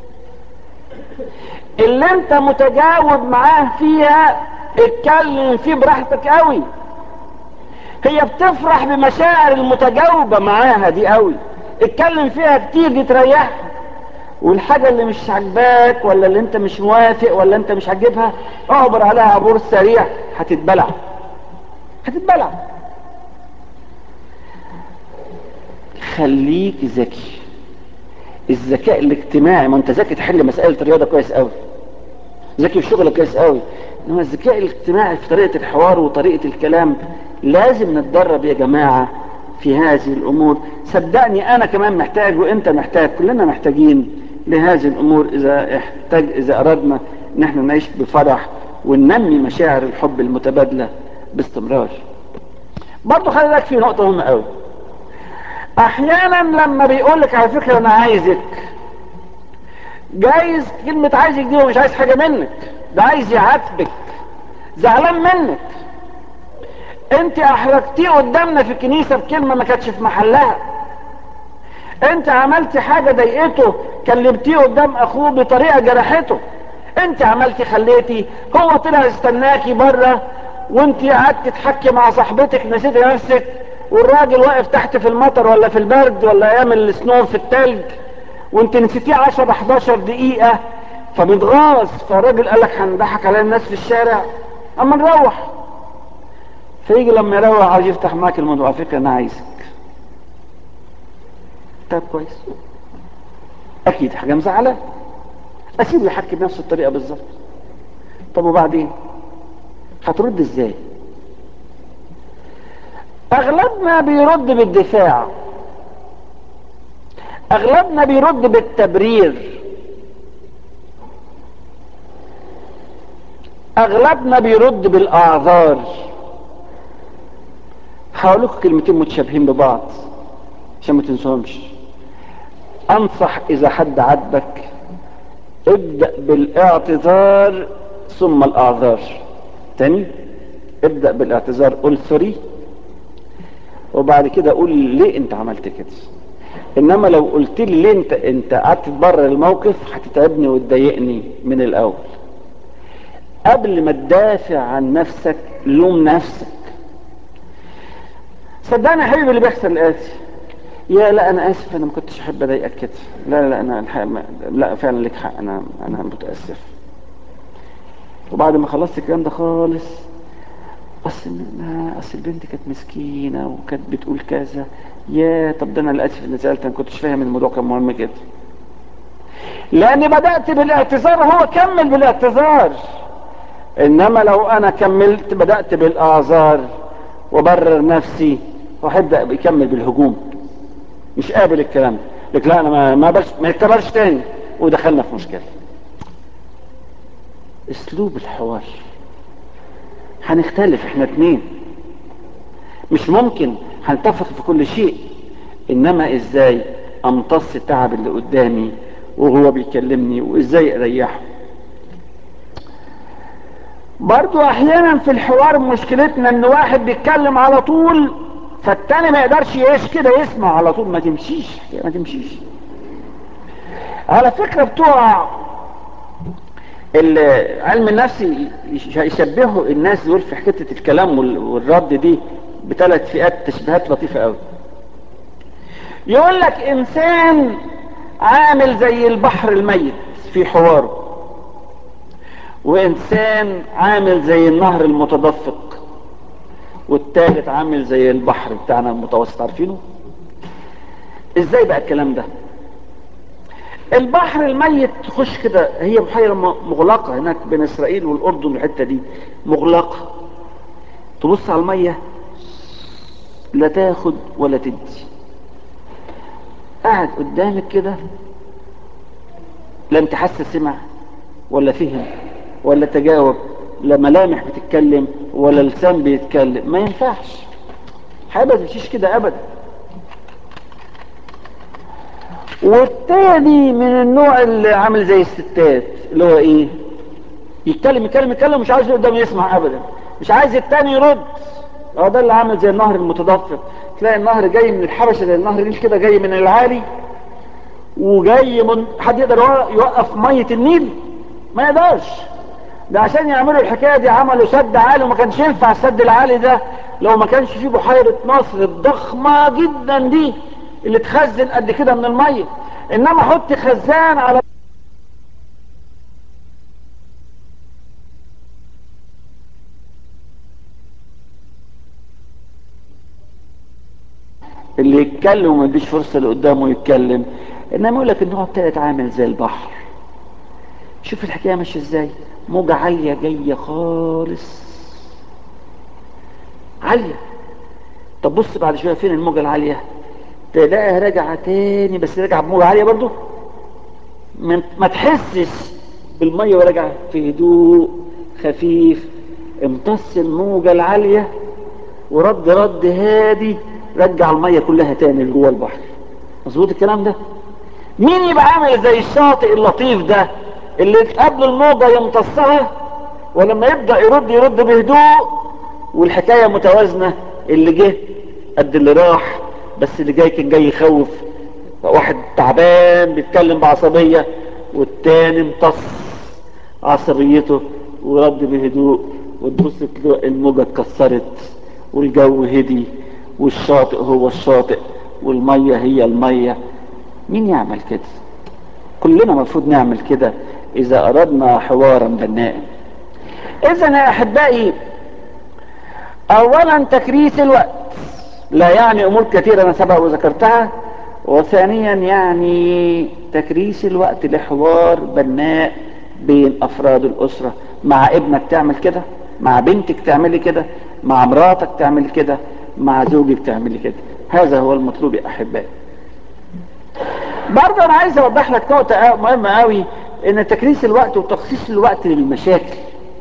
اللي انت متجاوب معاه فيها اتكلم فيه براحتك قوي هي بتفرح بمشاعر المتجاوبة معاها دي قوي اتكلم فيها كتير دي تريحها والحاجة اللي مش عجباك ولا اللي انت مش موافق ولا انت مش عاجبها اعبر عليها عبور سريع هتتبلع هتتبلع خليك ذكي الذكاء الاجتماعي ما انت ذكي تحل مسألة الرياضة كويس قوي ذكي في شغلك كويس قوي انما الذكاء الاجتماعي في طريقة الحوار وطريقة الكلام لازم نتدرب يا جماعة في هذه الامور صدقني انا كمان محتاج وانت محتاج كلنا محتاجين لهذه الامور اذا احتاج اذا اردنا ان احنا نعيش بفرح وننمي مشاعر الحب المتبادلة باستمرار برضه خلي بالك في نقطة مهمة قوي احيانا لما بيقول لك على فكرة انا عايزك جايز كلمة عايزك دي هو مش عايز حاجة منك ده عايز يعاتبك زعلان منك انت احرجتيه قدامنا في الكنيسة بكلمة ما كانتش في محلها انت عملتي حاجة ضايقته كلمتيه قدام اخوه بطريقة جرحته انت عملتي خليتي هو طلع استناكي بره وانت قعدت تحكي مع صاحبتك نسيتي نفسك والراجل واقف تحت في المطر ولا في البرد ولا ايام السنو في التلج وانت نسيتيه 10 11 دقيقة فبتغاظ فالراجل قال لك هنضحك على الناس في الشارع اما نروح فيجي لما يروح عايز يفتح معاك الموضوع على فكرة انا عايزك طب كويس اكيد حاجة مزعلة اسيبه يحكي بنفس الطريقة بالظبط طب وبعدين هترد ازاي اغلبنا بيرد بالدفاع اغلبنا بيرد بالتبرير اغلبنا بيرد بالاعذار هقول لكم كلمتين متشابهين ببعض عشان ما تنسوهمش انصح اذا حد عاتبك ابدأ بالاعتذار ثم الاعذار تاني ابدأ بالاعتذار قول سوري وبعد كده قول ليه انت عملت كده انما لو قلت لي ليه انت انت قعدت تبرر الموقف هتتعبني وتضايقني من الاول قبل ما تدافع عن نفسك لوم نفسك صدقني يا حبيبي اللي بيحصل الاتي يا لا انا اسف انا ما كنتش احب اضايقك كده لا لا انا الحقيقه ما- لا فعلا لك حق انا انا متاسف وبعد ما خلصت الكلام ده خالص اصل ما اصل البنت كانت مسكينه وكانت بتقول كذا يا طب ده انا اللي اسف اني سالت انا كنتش فاهم الموضوع كان مهم كده لاني بدات بالاعتذار وهو كمل بالاعتذار انما لو انا كملت بدات بالاعذار وبرر نفسي وهبدا بيكمل بالهجوم مش قابل الكلام ده لك لا انا ما ما, بش ما يتكررش تاني ودخلنا في مشكله اسلوب الحوار هنختلف احنا اتنين مش ممكن هنتفق في كل شيء انما ازاي امتص تعب اللي قدامي وهو بيكلمني وازاي اريحه برضو احيانا في الحوار مشكلتنا ان واحد بيتكلم على طول فالتاني ما يقدرش يعيش كده يسمع على طول ما تمشيش ما تمشيش على فكرة بتوع ال- علم النفس يش- يشبهوا الناس دول في حكاية الكلام وال- والرد دي بثلاث فئات تشبيهات لطيفة قوي يقول لك انسان عامل زي البحر الميت في حواره وانسان عامل زي النهر المتدفق والتالت عامل زي البحر بتاعنا المتوسط عارفينه ازاي بقى الكلام ده البحر الميت تخش كده هي بحيرة م- مغلقة هناك بين اسرائيل والاردن الحتة دي مغلقة تبص على المية لا تاخد ولا تدي قاعد قدامك كده لا انت حاسه سمع ولا فهم ولا تجاوب لا ملامح بتتكلم ولا لسان بيتكلم ما ينفعش حاجه ما تمشيش كده ابدا والتاني من النوع اللي عامل زي الستات اللي هو ايه يتكلم يتكلم يتكلم مش عايز اللي قدامه يسمع ابدا مش عايز التاني يرد هو ده اللي عامل زي النهر المتدفق تلاقي النهر جاي من الحبشه زي النهر النيل كده جاي من العالي وجاي من حد يقدر يوقف ميه النيل ما يقدرش ده عشان يعملوا الحكايه دي عملوا سد عالي وما كانش ينفع السد العالي ده لو ما كانش فيه بحيره نصر الضخمه جدا دي اللي تخزن قد كده من الميه انما حط خزان على اللي يتكلم وما يديش فرصه اللي قدامه يتكلم انما يقول لك النوع التالت عامل زي البحر شوف الحكايه ماشيه ازاي موجه عاليه جايه خالص عاليه طب بص بعد شويه فين الموجه العاليه تلاقيها راجعه تاني بس راجعه بموجه عاليه برضو ما تحسش بالميه وراجعه في هدوء خفيف امتص الموجه العاليه ورد رد هادي رجع الميه كلها تاني لجوه البحر مظبوط الكلام ده مين يبقى عامل زي الشاطئ اللطيف ده اللي قبل الموجه يمتصها ولما يبدا يرد يرد بهدوء والحكايه متوازنه اللي جه قد اللي راح بس اللي جاي كان جاي يخوف واحد تعبان بيتكلم بعصبيه والتاني امتص عصبيته ورد بهدوء وتبص تلاقي الموجه اتكسرت والجو هدي والشاطئ هو الشاطئ والميه هي الميه مين يعمل كده كلنا المفروض نعمل كده اذا اردنا حوارا بناء اذا يا احبائي اولا تكريس الوقت لا يعني امور كثيره انا سبق وذكرتها وثانيا يعني تكريس الوقت لحوار بناء بين افراد الاسره مع ابنك تعمل كده مع بنتك تعملي كده مع مراتك تعمل كده مع زوجك تعملي كده هذا هو المطلوب يا احبائي برضه انا عايز اوضح لك نقطه مهمه قوي ان تكريس الوقت وتخصيص الوقت للمشاكل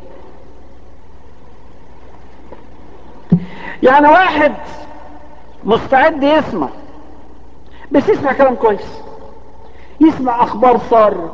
يعني واحد مستعد يسمع بس يسمع كلام كويس يسمع اخبار ساره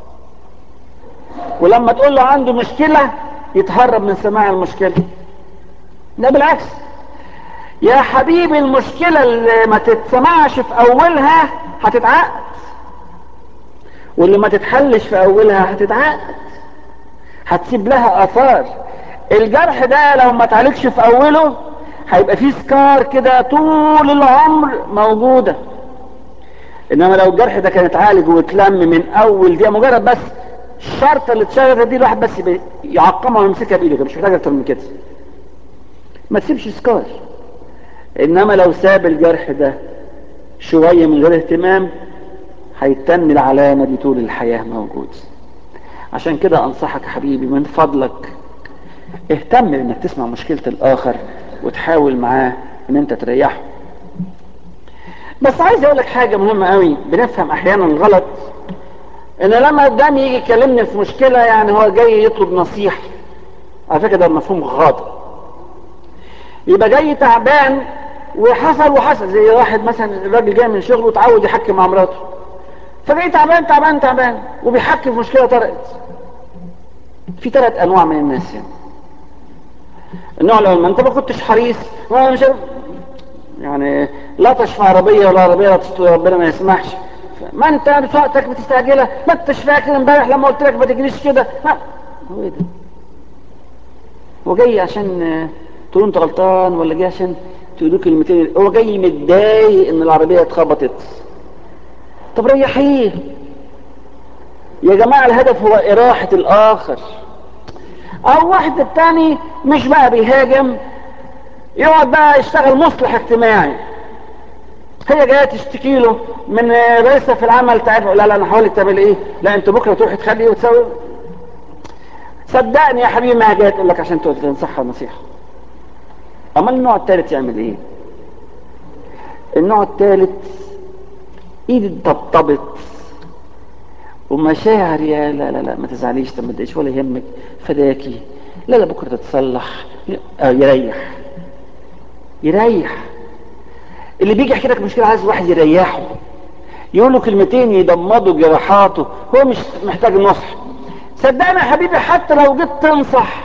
ولما تقول له عنده مشكله يتهرب من سماع المشكله لا بالعكس يا حبيبي المشكلة اللي ما تتسمعش في أولها هتتعقد واللي ما تتحلش في أولها هتتعقد هتسيب لها آثار الجرح ده لو ما تعالجش في أوله هيبقى فيه سكار كده طول العمر موجودة إنما لو الجرح ده كان اتعالج واتلم من أول دي مجرد بس الشرطة اللي اتشغلت دي الواحد بس يعقمها ويمسكها بإيده مش محتاج أكتر من كده ما تسيبش سكار انما لو ساب الجرح ده شوية من غير اهتمام هيتن العلامة دي طول الحياة موجود عشان كده انصحك حبيبي من فضلك اهتم انك تسمع مشكلة الاخر وتحاول معاه ان انت تريحه بس عايز اقول لك حاجة مهمة قوي بنفهم احيانا غلط ان لما قدامي يجي يكلمني في مشكلة يعني هو جاي يطلب نصيحة على فكرة ده مفهوم خاطئ يبقى جاي تعبان وحصل وحصل زي واحد مثلا الراجل جاي من شغله وتعود يحكي مع مراته فجاي تعبان تعبان تعبان وبيحكي في مشكله طرقت في ثلاث انواع من الناس يعني النوع الاول ما انت ما كنتش حريص ما مش يعني لا تشفى عربيه ولا عربيه لا تستر ربنا ما يسمحش ما انت بسوقتك بتستعجلها ما انتش فاكر امبارح لما قلت لك ما تجريش كده هو ايه ده هو جاي عشان تقول انت غلطان ولا جاي عشان تقولوا كلمتين هو جاي متضايق ان العربيه اتخبطت طب ريحيه يا جماعه الهدف هو اراحه الاخر او واحد التاني مش بقى بيهاجم يقعد بقى يشتغل مصلح اجتماعي هي جايه تشتكي له من رئيسها في العمل تعبها لا لا انا هقول لك تعمل ايه لا انت بكره تروحي تخلي ايه وتسوي صدقني يا حبيبي ما جايه تقول لك عشان تنصحها نصيحه اما النوع الثالث يعمل ايه النوع الثالث ايد طبطبت ومشاعر يا لا لا لا ما تزعليش ما تضايقش ولا يهمك فداكي لا لا بكره تتصلح آه يريح يريح اللي بيجي يحكي لك مشكله عايز واحد يريحه يقول له كلمتين يضمدوا جراحاته هو مش محتاج نصح صدقني يا حبيبي حتى لو جيت تنصح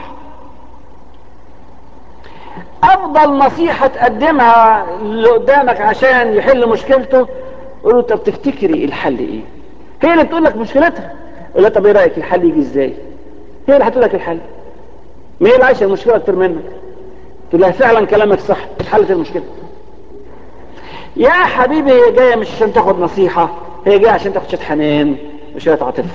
افضل نصيحة تقدمها اللي قدامك عشان يحل مشكلته قول له طب تفتكري الحل ايه هي اللي تقول لك مشكلتها قول لها طب ايه رايك الحل يجي ازاي هي اللي هتقول لك الحل ما هي اللي عايشه المشكله اكتر منك تقول لها فعلا كلامك صح اتحلت المشكله يا حبيبي هي جايه مش عشان تاخد نصيحه هي جايه عشان تاخد شويه حنان وشويه عاطفه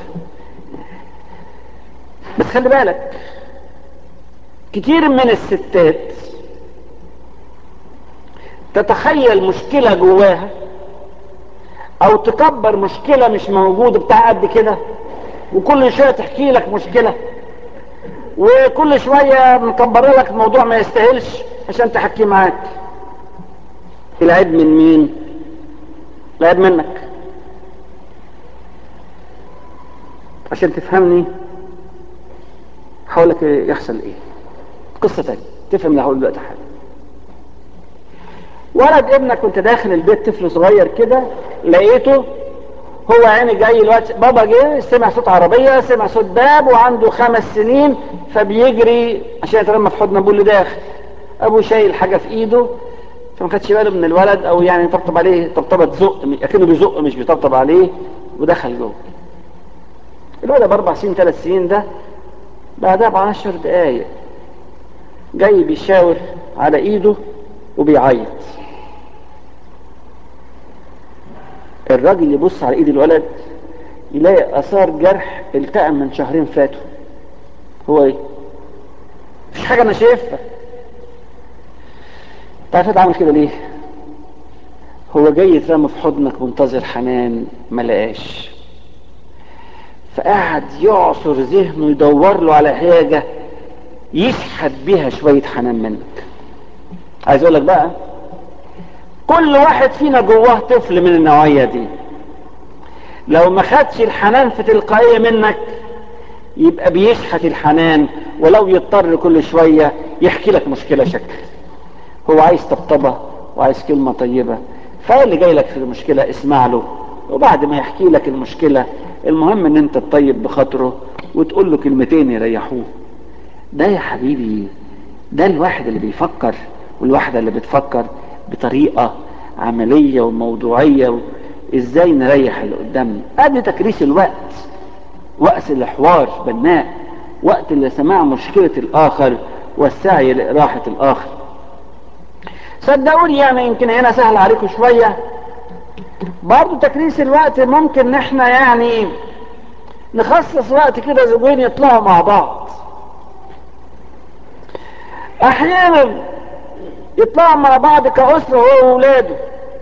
بس خلي بالك كتير من الستات تتخيل مشكلة جواها او تكبر مشكلة مش موجودة بتاع قد كده وكل شوية تحكي لك مشكلة وكل شوية مكبر لك الموضوع ما يستاهلش عشان تحكي معاك العيب من مين العيب منك عشان تفهمني حولك يحصل ايه قصة تانية تفهم اللي هقول دلوقتي حاجة ولد ابنك كنت داخل البيت طفل صغير كده لقيته هو عيني جاي الوقت بابا جه سمع صوت عربية سمع صوت باب وعنده خمس سنين فبيجري عشان يترمى في حضن ابوه اللي داخل ابوه شايل حاجة في ايده فما خدش باله من الولد او يعني طبطب عليه طبطبة زق اكنه بيزق مش بيطبطب عليه ودخل جوه الولد باربع سنين ثلاث سنين ده بعدها بعشر دقايق جاي بيشاور على ايده وبيعيط الراجل يبص على ايد الولد يلاقي اثار جرح التئم من شهرين فاتوا هو ايه مفيش حاجه انا شايفها تعرف عامل كده ليه هو جاي يترمى في حضنك منتظر حنان ما لقاش فقعد يعصر ذهنه يدور له على حاجه يشحت بيها شويه حنان منك عايز اقول لك بقى كل واحد فينا جواه طفل من النوعية دي لو ما خدش الحنان في تلقائية منك يبقى بيشحت الحنان ولو يضطر كل شوية يحكي لك مشكلة شكل هو عايز طبطبة وعايز كلمة طيبة فاللي جاي لك في المشكلة اسمع له وبعد ما يحكي لك المشكلة المهم ان انت تطيب بخاطره وتقول له كلمتين يريحوه ده يا حبيبي ده الواحد اللي بيفكر والواحدة اللي بتفكر بطريقة عملية وموضوعية ازاي نريح اللي قدامنا ادي تكريس الوقت وقت الحوار بناء وقت لسماع مشكلة الاخر والسعي لإراحة الاخر صدقوني يعني يمكن هنا سهل عليكم شوية برضو تكريس الوقت ممكن ان احنا يعني نخصص وقت كده زوجين يطلعوا مع بعض احيانا يطلعوا مع بعض كأسرة هو وولاده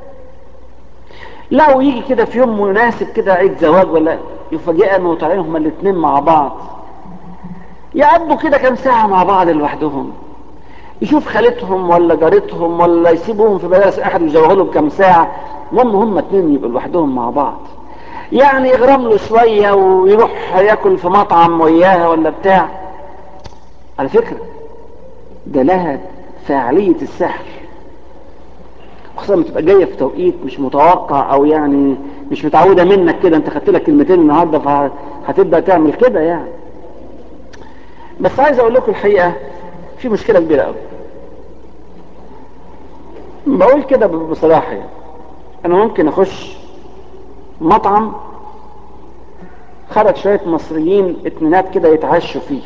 لو يجي كده في يوم مناسب كده عيد زواج ولا يفاجئنا انه طالعين هما الاثنين مع بعض يقضوا كده كام ساعة مع بعض لوحدهم يشوف خالتهم ولا جارتهم ولا يسيبوهم في مدارس احد ويزوغوا لهم كام ساعة المهم هما اتنين يبقوا لوحدهم مع بعض يعني يغرم له شوية ويروح ياكل في مطعم وياها ولا بتاع على فكرة ده لها فاعلية السحر خصوصا لما تبقى جاية في توقيت مش متوقع او يعني مش متعودة منك كده انت خدت لك كلمتين النهاردة فهتبدأ تعمل كده يعني بس عايز اقول لكم الحقيقة في مشكلة كبيرة قوي بقول كده بصراحة يعني انا ممكن اخش مطعم خرج شوية مصريين اتنينات كده يتعشوا فيه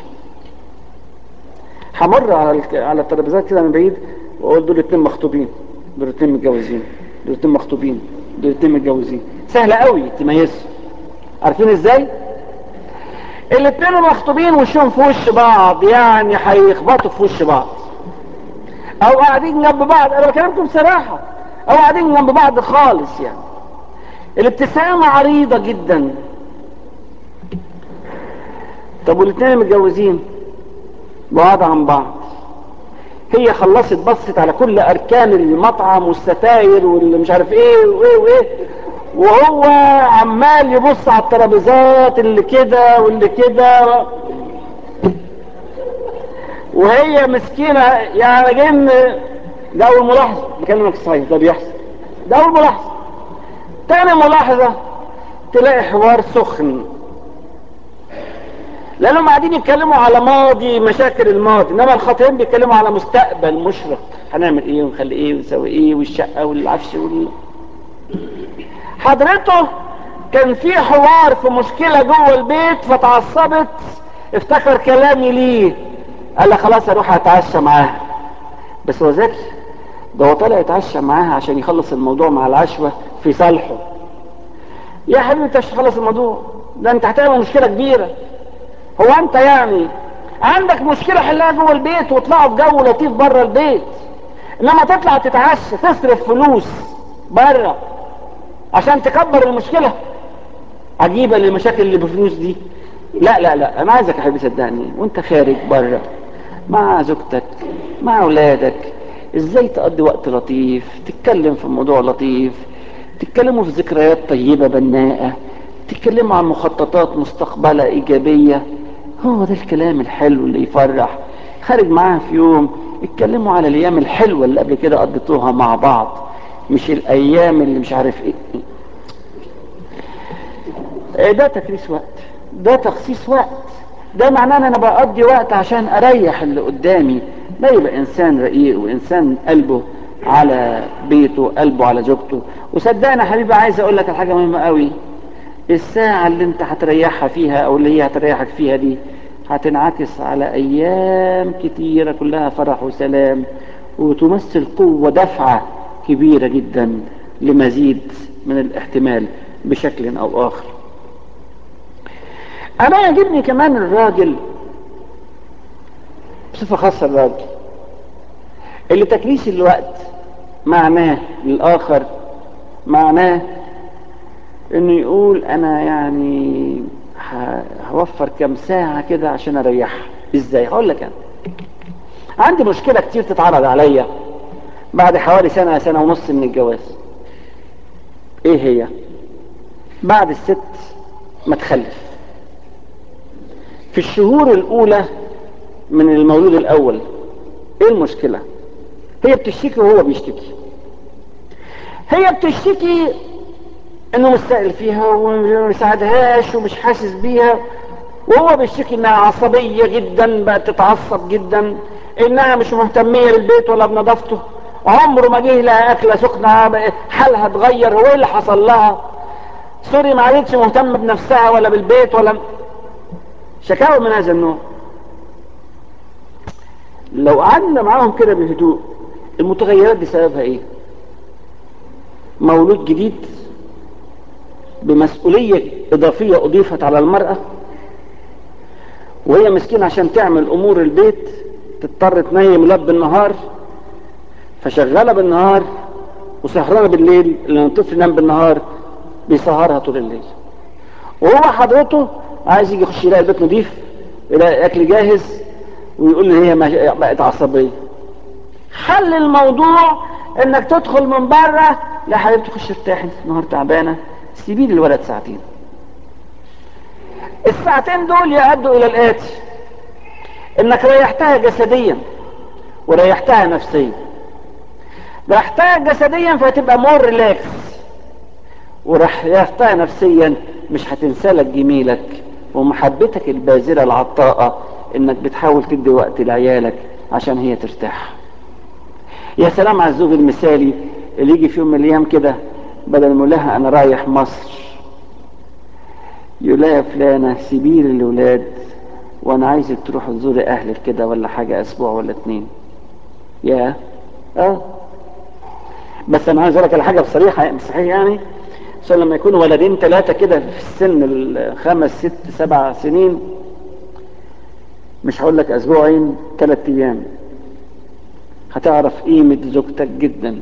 همر على على الترابيزات كده من بعيد واقول دول اتنين مخطوبين دول اتنين متجوزين دول اتنين مخطوبين دول اتنين متجوزين سهلة قوي تميزهم عارفين ازاي الاتنين مخطوبين وشهم في وش بعض يعني هيخبطوا في وش بعض او قاعدين جنب بعض انا بكلمكم بصراحة او قاعدين جنب بعض خالص يعني الابتسامة عريضة جدا طب والاتنين متجوزين بعاد عن بعض هي خلصت بصت على كل اركان المطعم والستاير واللي مش عارف ايه وايه وايه وهو عمال يبص على الترابيزات اللي كده واللي كده وهي مسكينة يعني جن ده اول ملاحظة بكلمك صحيح ده بيحصل ده اول ملاحظة تاني ملاحظة تلاقي حوار سخن لانهم قاعدين يتكلموا على ماضي مشاكل الماضي انما الخطيبين بيتكلموا على مستقبل مشرق هنعمل ايه ونخلي ايه ونسوي ايه والشقه والعفش وال حضرته كان في حوار في مشكله جوه البيت فتعصبت افتكر كلامي ليه قال لها خلاص اروح اتعشى معاها بس هو ذكي ده هو طالع يتعشى معاها عشان يخلص الموضوع مع العشوه في صالحه يا حبيبي انت مش تخلص الموضوع ده انت هتعمل مشكله كبيره هو انت يعني عندك مشكلة حلها جوه البيت واطلعوا في جو لطيف بره البيت انما تطلع تتعشى تصرف فلوس بره عشان تكبر المشكله عجيبه المشاكل اللي بفلوس دي لا لا لا انا عايزك يا حبيبي صدقني وانت خارج بره مع زوجتك مع اولادك ازاي تقضي وقت لطيف تتكلم في موضوع لطيف تتكلموا في ذكريات طيبة بناءة تتكلموا عن مخططات مستقبلة ايجابية هو ده الكلام الحلو اللي يفرح خارج معاها في يوم اتكلموا على الايام الحلوة اللي قبل كده قضيتوها مع بعض مش الايام اللي مش عارف ايه إيه ده تكريس وقت ده تخصيص وقت ده معناه ان انا بقضي وقت عشان اريح اللي قدامي لا يبقى انسان رقيق وانسان قلبه على بيته قلبه على زوجته وصدقني يا حبيبي عايز اقول لك الحاجه مهمه قوي الساعه اللي انت هتريحها فيها او اللي هي هتريحك فيها دي هتنعكس على ايام كتيره كلها فرح وسلام وتمثل قوه دفعه كبيره جدا لمزيد من الاحتمال بشكل او اخر انا يعجبني كمان الراجل بصفة خاصة الراجل اللي تكريس الوقت معناه للآخر معناه انه يقول انا يعني هوفر كم ساعة كده عشان اريحها ازاي هقول لك انا عندي مشكلة كتير تتعرض عليا بعد حوالي سنة سنة ونص من الجواز ايه هي بعد الست ما تخلف في الشهور الاولى من المولود الاول ايه المشكلة هي بتشتكي وهو بيشتكي هي بتشتكي انه مستقل فيها وما بيساعدهاش ومش حاسس بيها وهو بيشتكي انها عصبية جدا بقت تتعصب جدا انها مش مهتمية بالبيت ولا بنظافته عمره ما جه لها اكلة سخنة حالها اتغير هو ايه اللي حصل لها سوري ما عادتش مهتمة بنفسها ولا بالبيت ولا شكاوى من هذا النوع لو قعدنا معاهم كده بهدوء المتغيرات دي سببها ايه مولود جديد بمسؤولية اضافية اضيفت على المرأة وهي مسكينة عشان تعمل امور البيت تضطر تنيم لب بالنهار فشغالة بالنهار وسهرانة بالليل لان الطفل ينام بالنهار بيسهرها طول الليل وهو حضرته عايز يجي يخش يلاقي البيت نظيف يلاقي اكل جاهز ويقول لي هي بقت عصبية حل الموضوع انك تدخل من بره لا حبيبتي خش ارتاحي النهار تعبانه سيبي لي الولد ساعتين الساعتين دول يؤدوا الى الاتي انك ريحتها جسديا وريحتها نفسيا ريحتها جسديا فهتبقى مور ريلاكس وريحتها نفسيا مش هتنسى لك جميلك ومحبتك البازلة العطاءة انك بتحاول تدي وقت لعيالك عشان هي ترتاح يا سلام على الزوج المثالي اللي يجي في يوم من الايام كده بدل ما لها انا رايح مصر يقول لها يا فلانه سيبي لي الاولاد وانا عايزك تروح تزوري اهلك كده ولا حاجه اسبوع ولا اتنين يا اه بس انا عايز اقول لك على حاجه بصريحه صحيح يعني عشان لما يكونوا ولدين ثلاثه كده في السن الخمس ست سبع سنين مش هقول لك اسبوعين ثلاث ايام هتعرف قيمة زوجتك جدا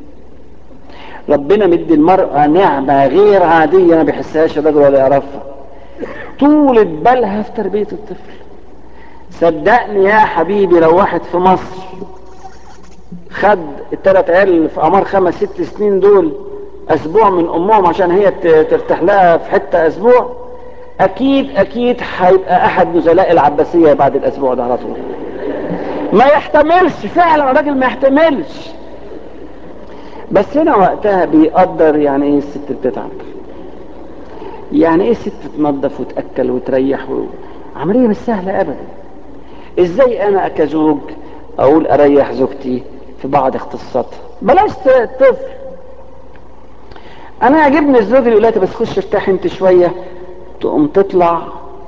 ربنا مدي المرأة نعمة غير عادية ما بيحسهاش الرجل ولا يعرفها طولة بالها في تربية الطفل صدقني يا حبيبي لو واحد في مصر خد الثلاث عيال في اعمار خمس ست سنين دول اسبوع من امهم عشان هي ترتاح لها في حته اسبوع اكيد اكيد هيبقى احد نزلاء العباسيه بعد الاسبوع ده على طول ما يحتملش فعلا الراجل ما يحتملش بس هنا وقتها بيقدر يعني ايه الست بتتعب يعني ايه الست تنظف وتاكل وتريح و... عمليه مش سهله ابدا ازاي انا كزوج اقول اريح زوجتي في بعض اختصاصاتها بلاش طفل انا عجبني الزوج اللي يقول بس خش ارتاح انت شويه تقوم تطلع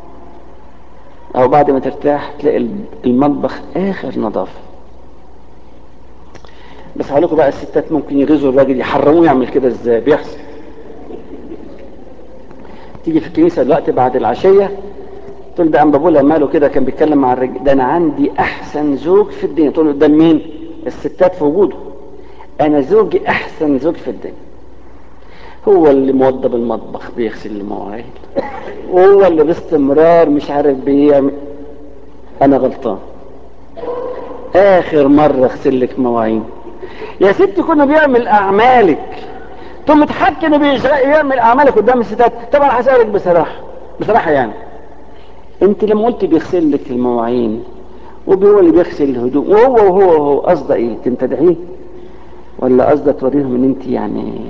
او بعد ما ترتاح تلاقي المطبخ اخر نظافه بس هقول لكم بقى الستات ممكن يغيظوا الراجل يحرموه يعمل كده ازاي بيحصل تيجي في الكنيسه دلوقتي بعد العشيه تقول ده بابولا ماله كده كان بيتكلم مع الرجال ده انا عندي احسن زوج في الدنيا تقول له قدام مين الستات في وجوده انا زوجي احسن زوج في الدنيا هو اللي موضب المطبخ بيغسل المواعين وهو اللي باستمرار مش عارف بيعمل انا غلطان اخر مرة اغسل لك مواعين يا ست كنا بيعمل اعمالك ثم تحكي انه بيعمل اعمالك قدام الستات طبعا هسألك بصراحة بصراحة يعني انت لما قلت بيغسل لك المواعين وهو اللي بيغسل الهدوم وهو وهو وهو قصده ايه تمتدحيه ولا قصده توريهم ان انت يعني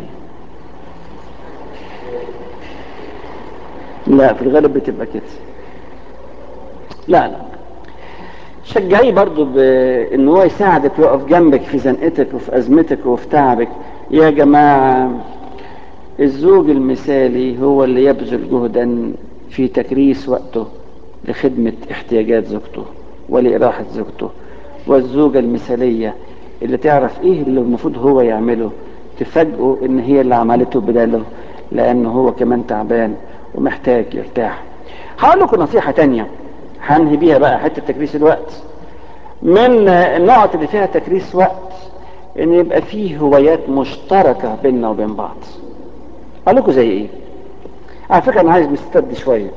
لا في الغالب بتبقى كده لا لا شجعيه برضو بان هو يساعدك ويقف جنبك في زنقتك وفي ازمتك وفي تعبك يا جماعة الزوج المثالي هو اللي يبذل جهدا في تكريس وقته لخدمة احتياجات زوجته ولإراحة زوجته والزوجة المثالية اللي تعرف ايه اللي المفروض هو يعمله تفاجئه ان هي اللي عملته بداله لانه هو كمان تعبان ومحتاج يرتاح هقول لكم نصيحة تانية هنهي بيها بقى حتة تكريس الوقت من النقط اللي فيها تكريس وقت ان يبقى فيه هوايات مشتركة بيننا وبين بعض اقول لكم زي ايه على فكرة انا عايز نستد شوية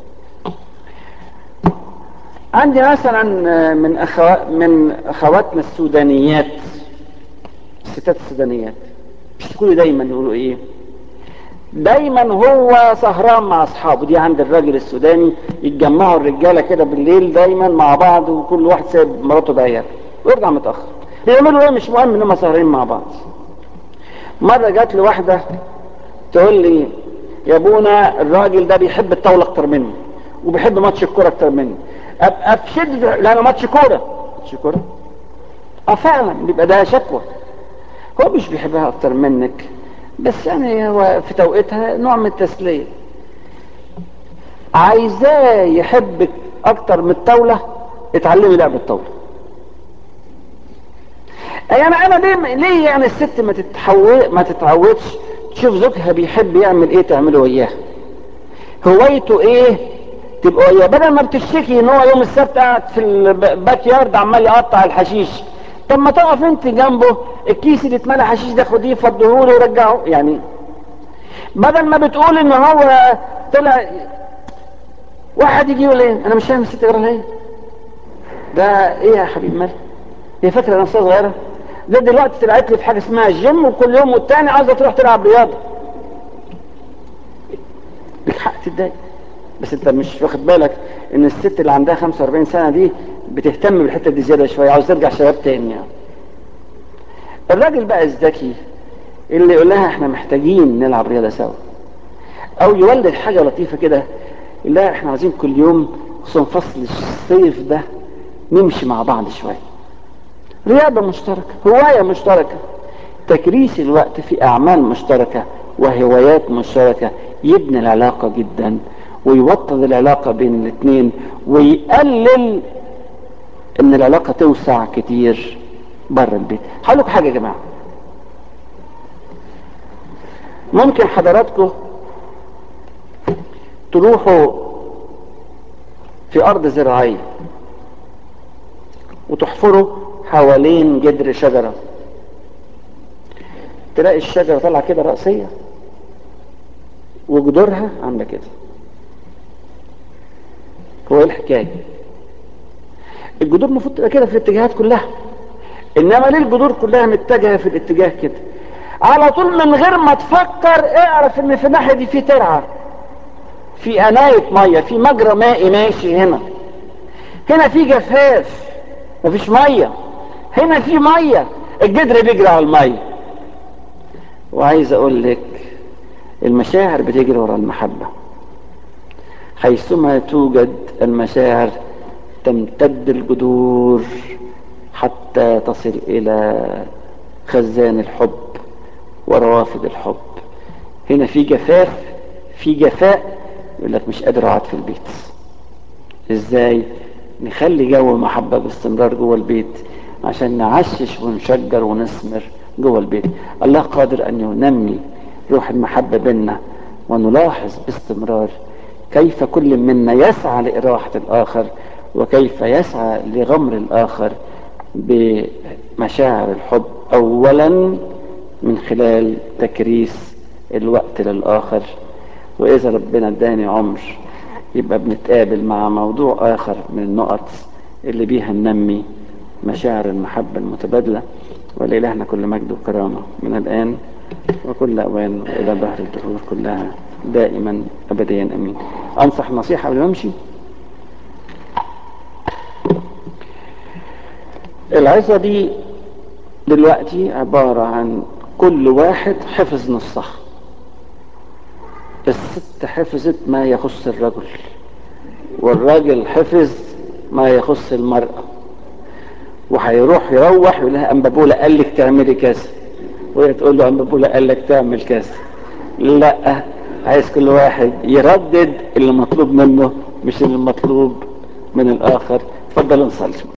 عندي مثلا من أخو... من اخواتنا السودانيات الستات السودانيات بيشتكوا دايما يقولوا ايه دايما هو سهران مع اصحابه دي عند الراجل السوداني يتجمعوا الرجاله كده بالليل دايما مع بعض وكل واحد سايب مراته بعيال ويرجع متاخر بيعملوا ايه مش مهم ان هم سهرين مع بعض مره جات لي واحده تقول لي يا ابونا الراجل ده بيحب الطاوله اكتر مني وبيحب ماتش الكوره اكتر مني ابقى في شده لانه ماتش كوره ماتش كوره اه فعلا بيبقى ده شكوى هو مش بيحبها اكتر منك بس يعني هو في توقيتها نوع من التسليه عايزاه يحبك اكتر من الطاوله اتعلمي لعب الطاوله يعني انا ليه ليه يعني الست ما تتحول ما تتعودش تشوف زوجها بيحب يعمل ايه تعمله وياه هوايته ايه تبقى وياه بدل ما بتشتكي ان هو يوم السبت قاعد في الباك يارد عمال يقطع الحشيش طب ما تقف انت جنبه الكيس اللي اتملى حشيش ده خديه فضهوله ورجعه يعني بدل ما بتقول ان هو طلع واحد يجي يقول ايه انا مش فاهم الست جرى ايه ده ايه يا حبيب مالك هي فاكره نفسها صغيره ده دلوقتي طلعت لي في حاجه اسمها الجيم وكل يوم والتاني عايزه تروح تلعب رياضه لك حق تتضايق بس انت مش واخد بالك ان الست اللي عندها 45 سنه دي بتهتم بالحته دي زياده شويه عاوز ترجع شباب تاني يعني. الراجل بقى الذكي اللي يقول لها احنا محتاجين نلعب رياضه سوا او يولد حاجه لطيفه كده لا احنا عايزين كل يوم خصوصا فصل الصيف ده نمشي مع بعض شويه رياضه مشتركه هوايه مشتركه تكريس الوقت في اعمال مشتركه وهوايات مشتركه يبني العلاقه جدا ويوطد العلاقه بين الاثنين ويقلل ان العلاقه توسع كتير بره البيت هقول لكم حاجه يا جماعه ممكن حضراتكم تروحوا في ارض زراعيه وتحفروا حوالين جدر شجره تلاقي الشجره طالعه كده راسيه وجذورها عامله كده هو ايه الحكايه الجذور المفروض تبقى كده في الاتجاهات كلها انما ليه الجذور كلها متجهه في الاتجاه كده على طول من غير ما تفكر اعرف ان في الناحيه دي في ترعه في انايه ميه في مجرى مائي ماشي هنا هنا في جفاف مفيش ميه هنا في ميه الجدر بيجري على الميه وعايز اقول لك المشاعر بتجري ورا المحبه حيثما توجد المشاعر تمتد الجذور حتى تصل الى خزان الحب وروافد الحب هنا في جفاف في جفاء يقول لك مش قادر اقعد في البيت ازاي نخلي جو محبة باستمرار جوه البيت عشان نعشش ونشجر ونثمر جوه البيت الله قادر ان ينمي روح المحبة بيننا ونلاحظ باستمرار كيف كل منا يسعى لإراحة الآخر وكيف يسعى لغمر الآخر بمشاعر الحب اولا من خلال تكريس الوقت للاخر واذا ربنا اداني عمر يبقى بنتقابل مع موضوع اخر من النقط اللي بيها ننمي مشاعر المحبة المتبادلة ولإلهنا كل مجد وكرامة من الآن وكل أوان وإلى ظهر الدهور كلها دائما أبديا أمين أنصح نصيحة قبل ما أمشي العظة دي دلوقتي عبارة عن كل واحد حفظ نصها الست حفظت ما يخص الرجل والراجل حفظ ما يخص المرأة وهيروح يروح يقول لها أنبابولة قال لك تعملي كذا وهي تقول له أنبابولة قال لك تعمل كذا لا عايز كل واحد يردد اللي مطلوب منه مش اللي مطلوب من الآخر اتفضلوا نصلي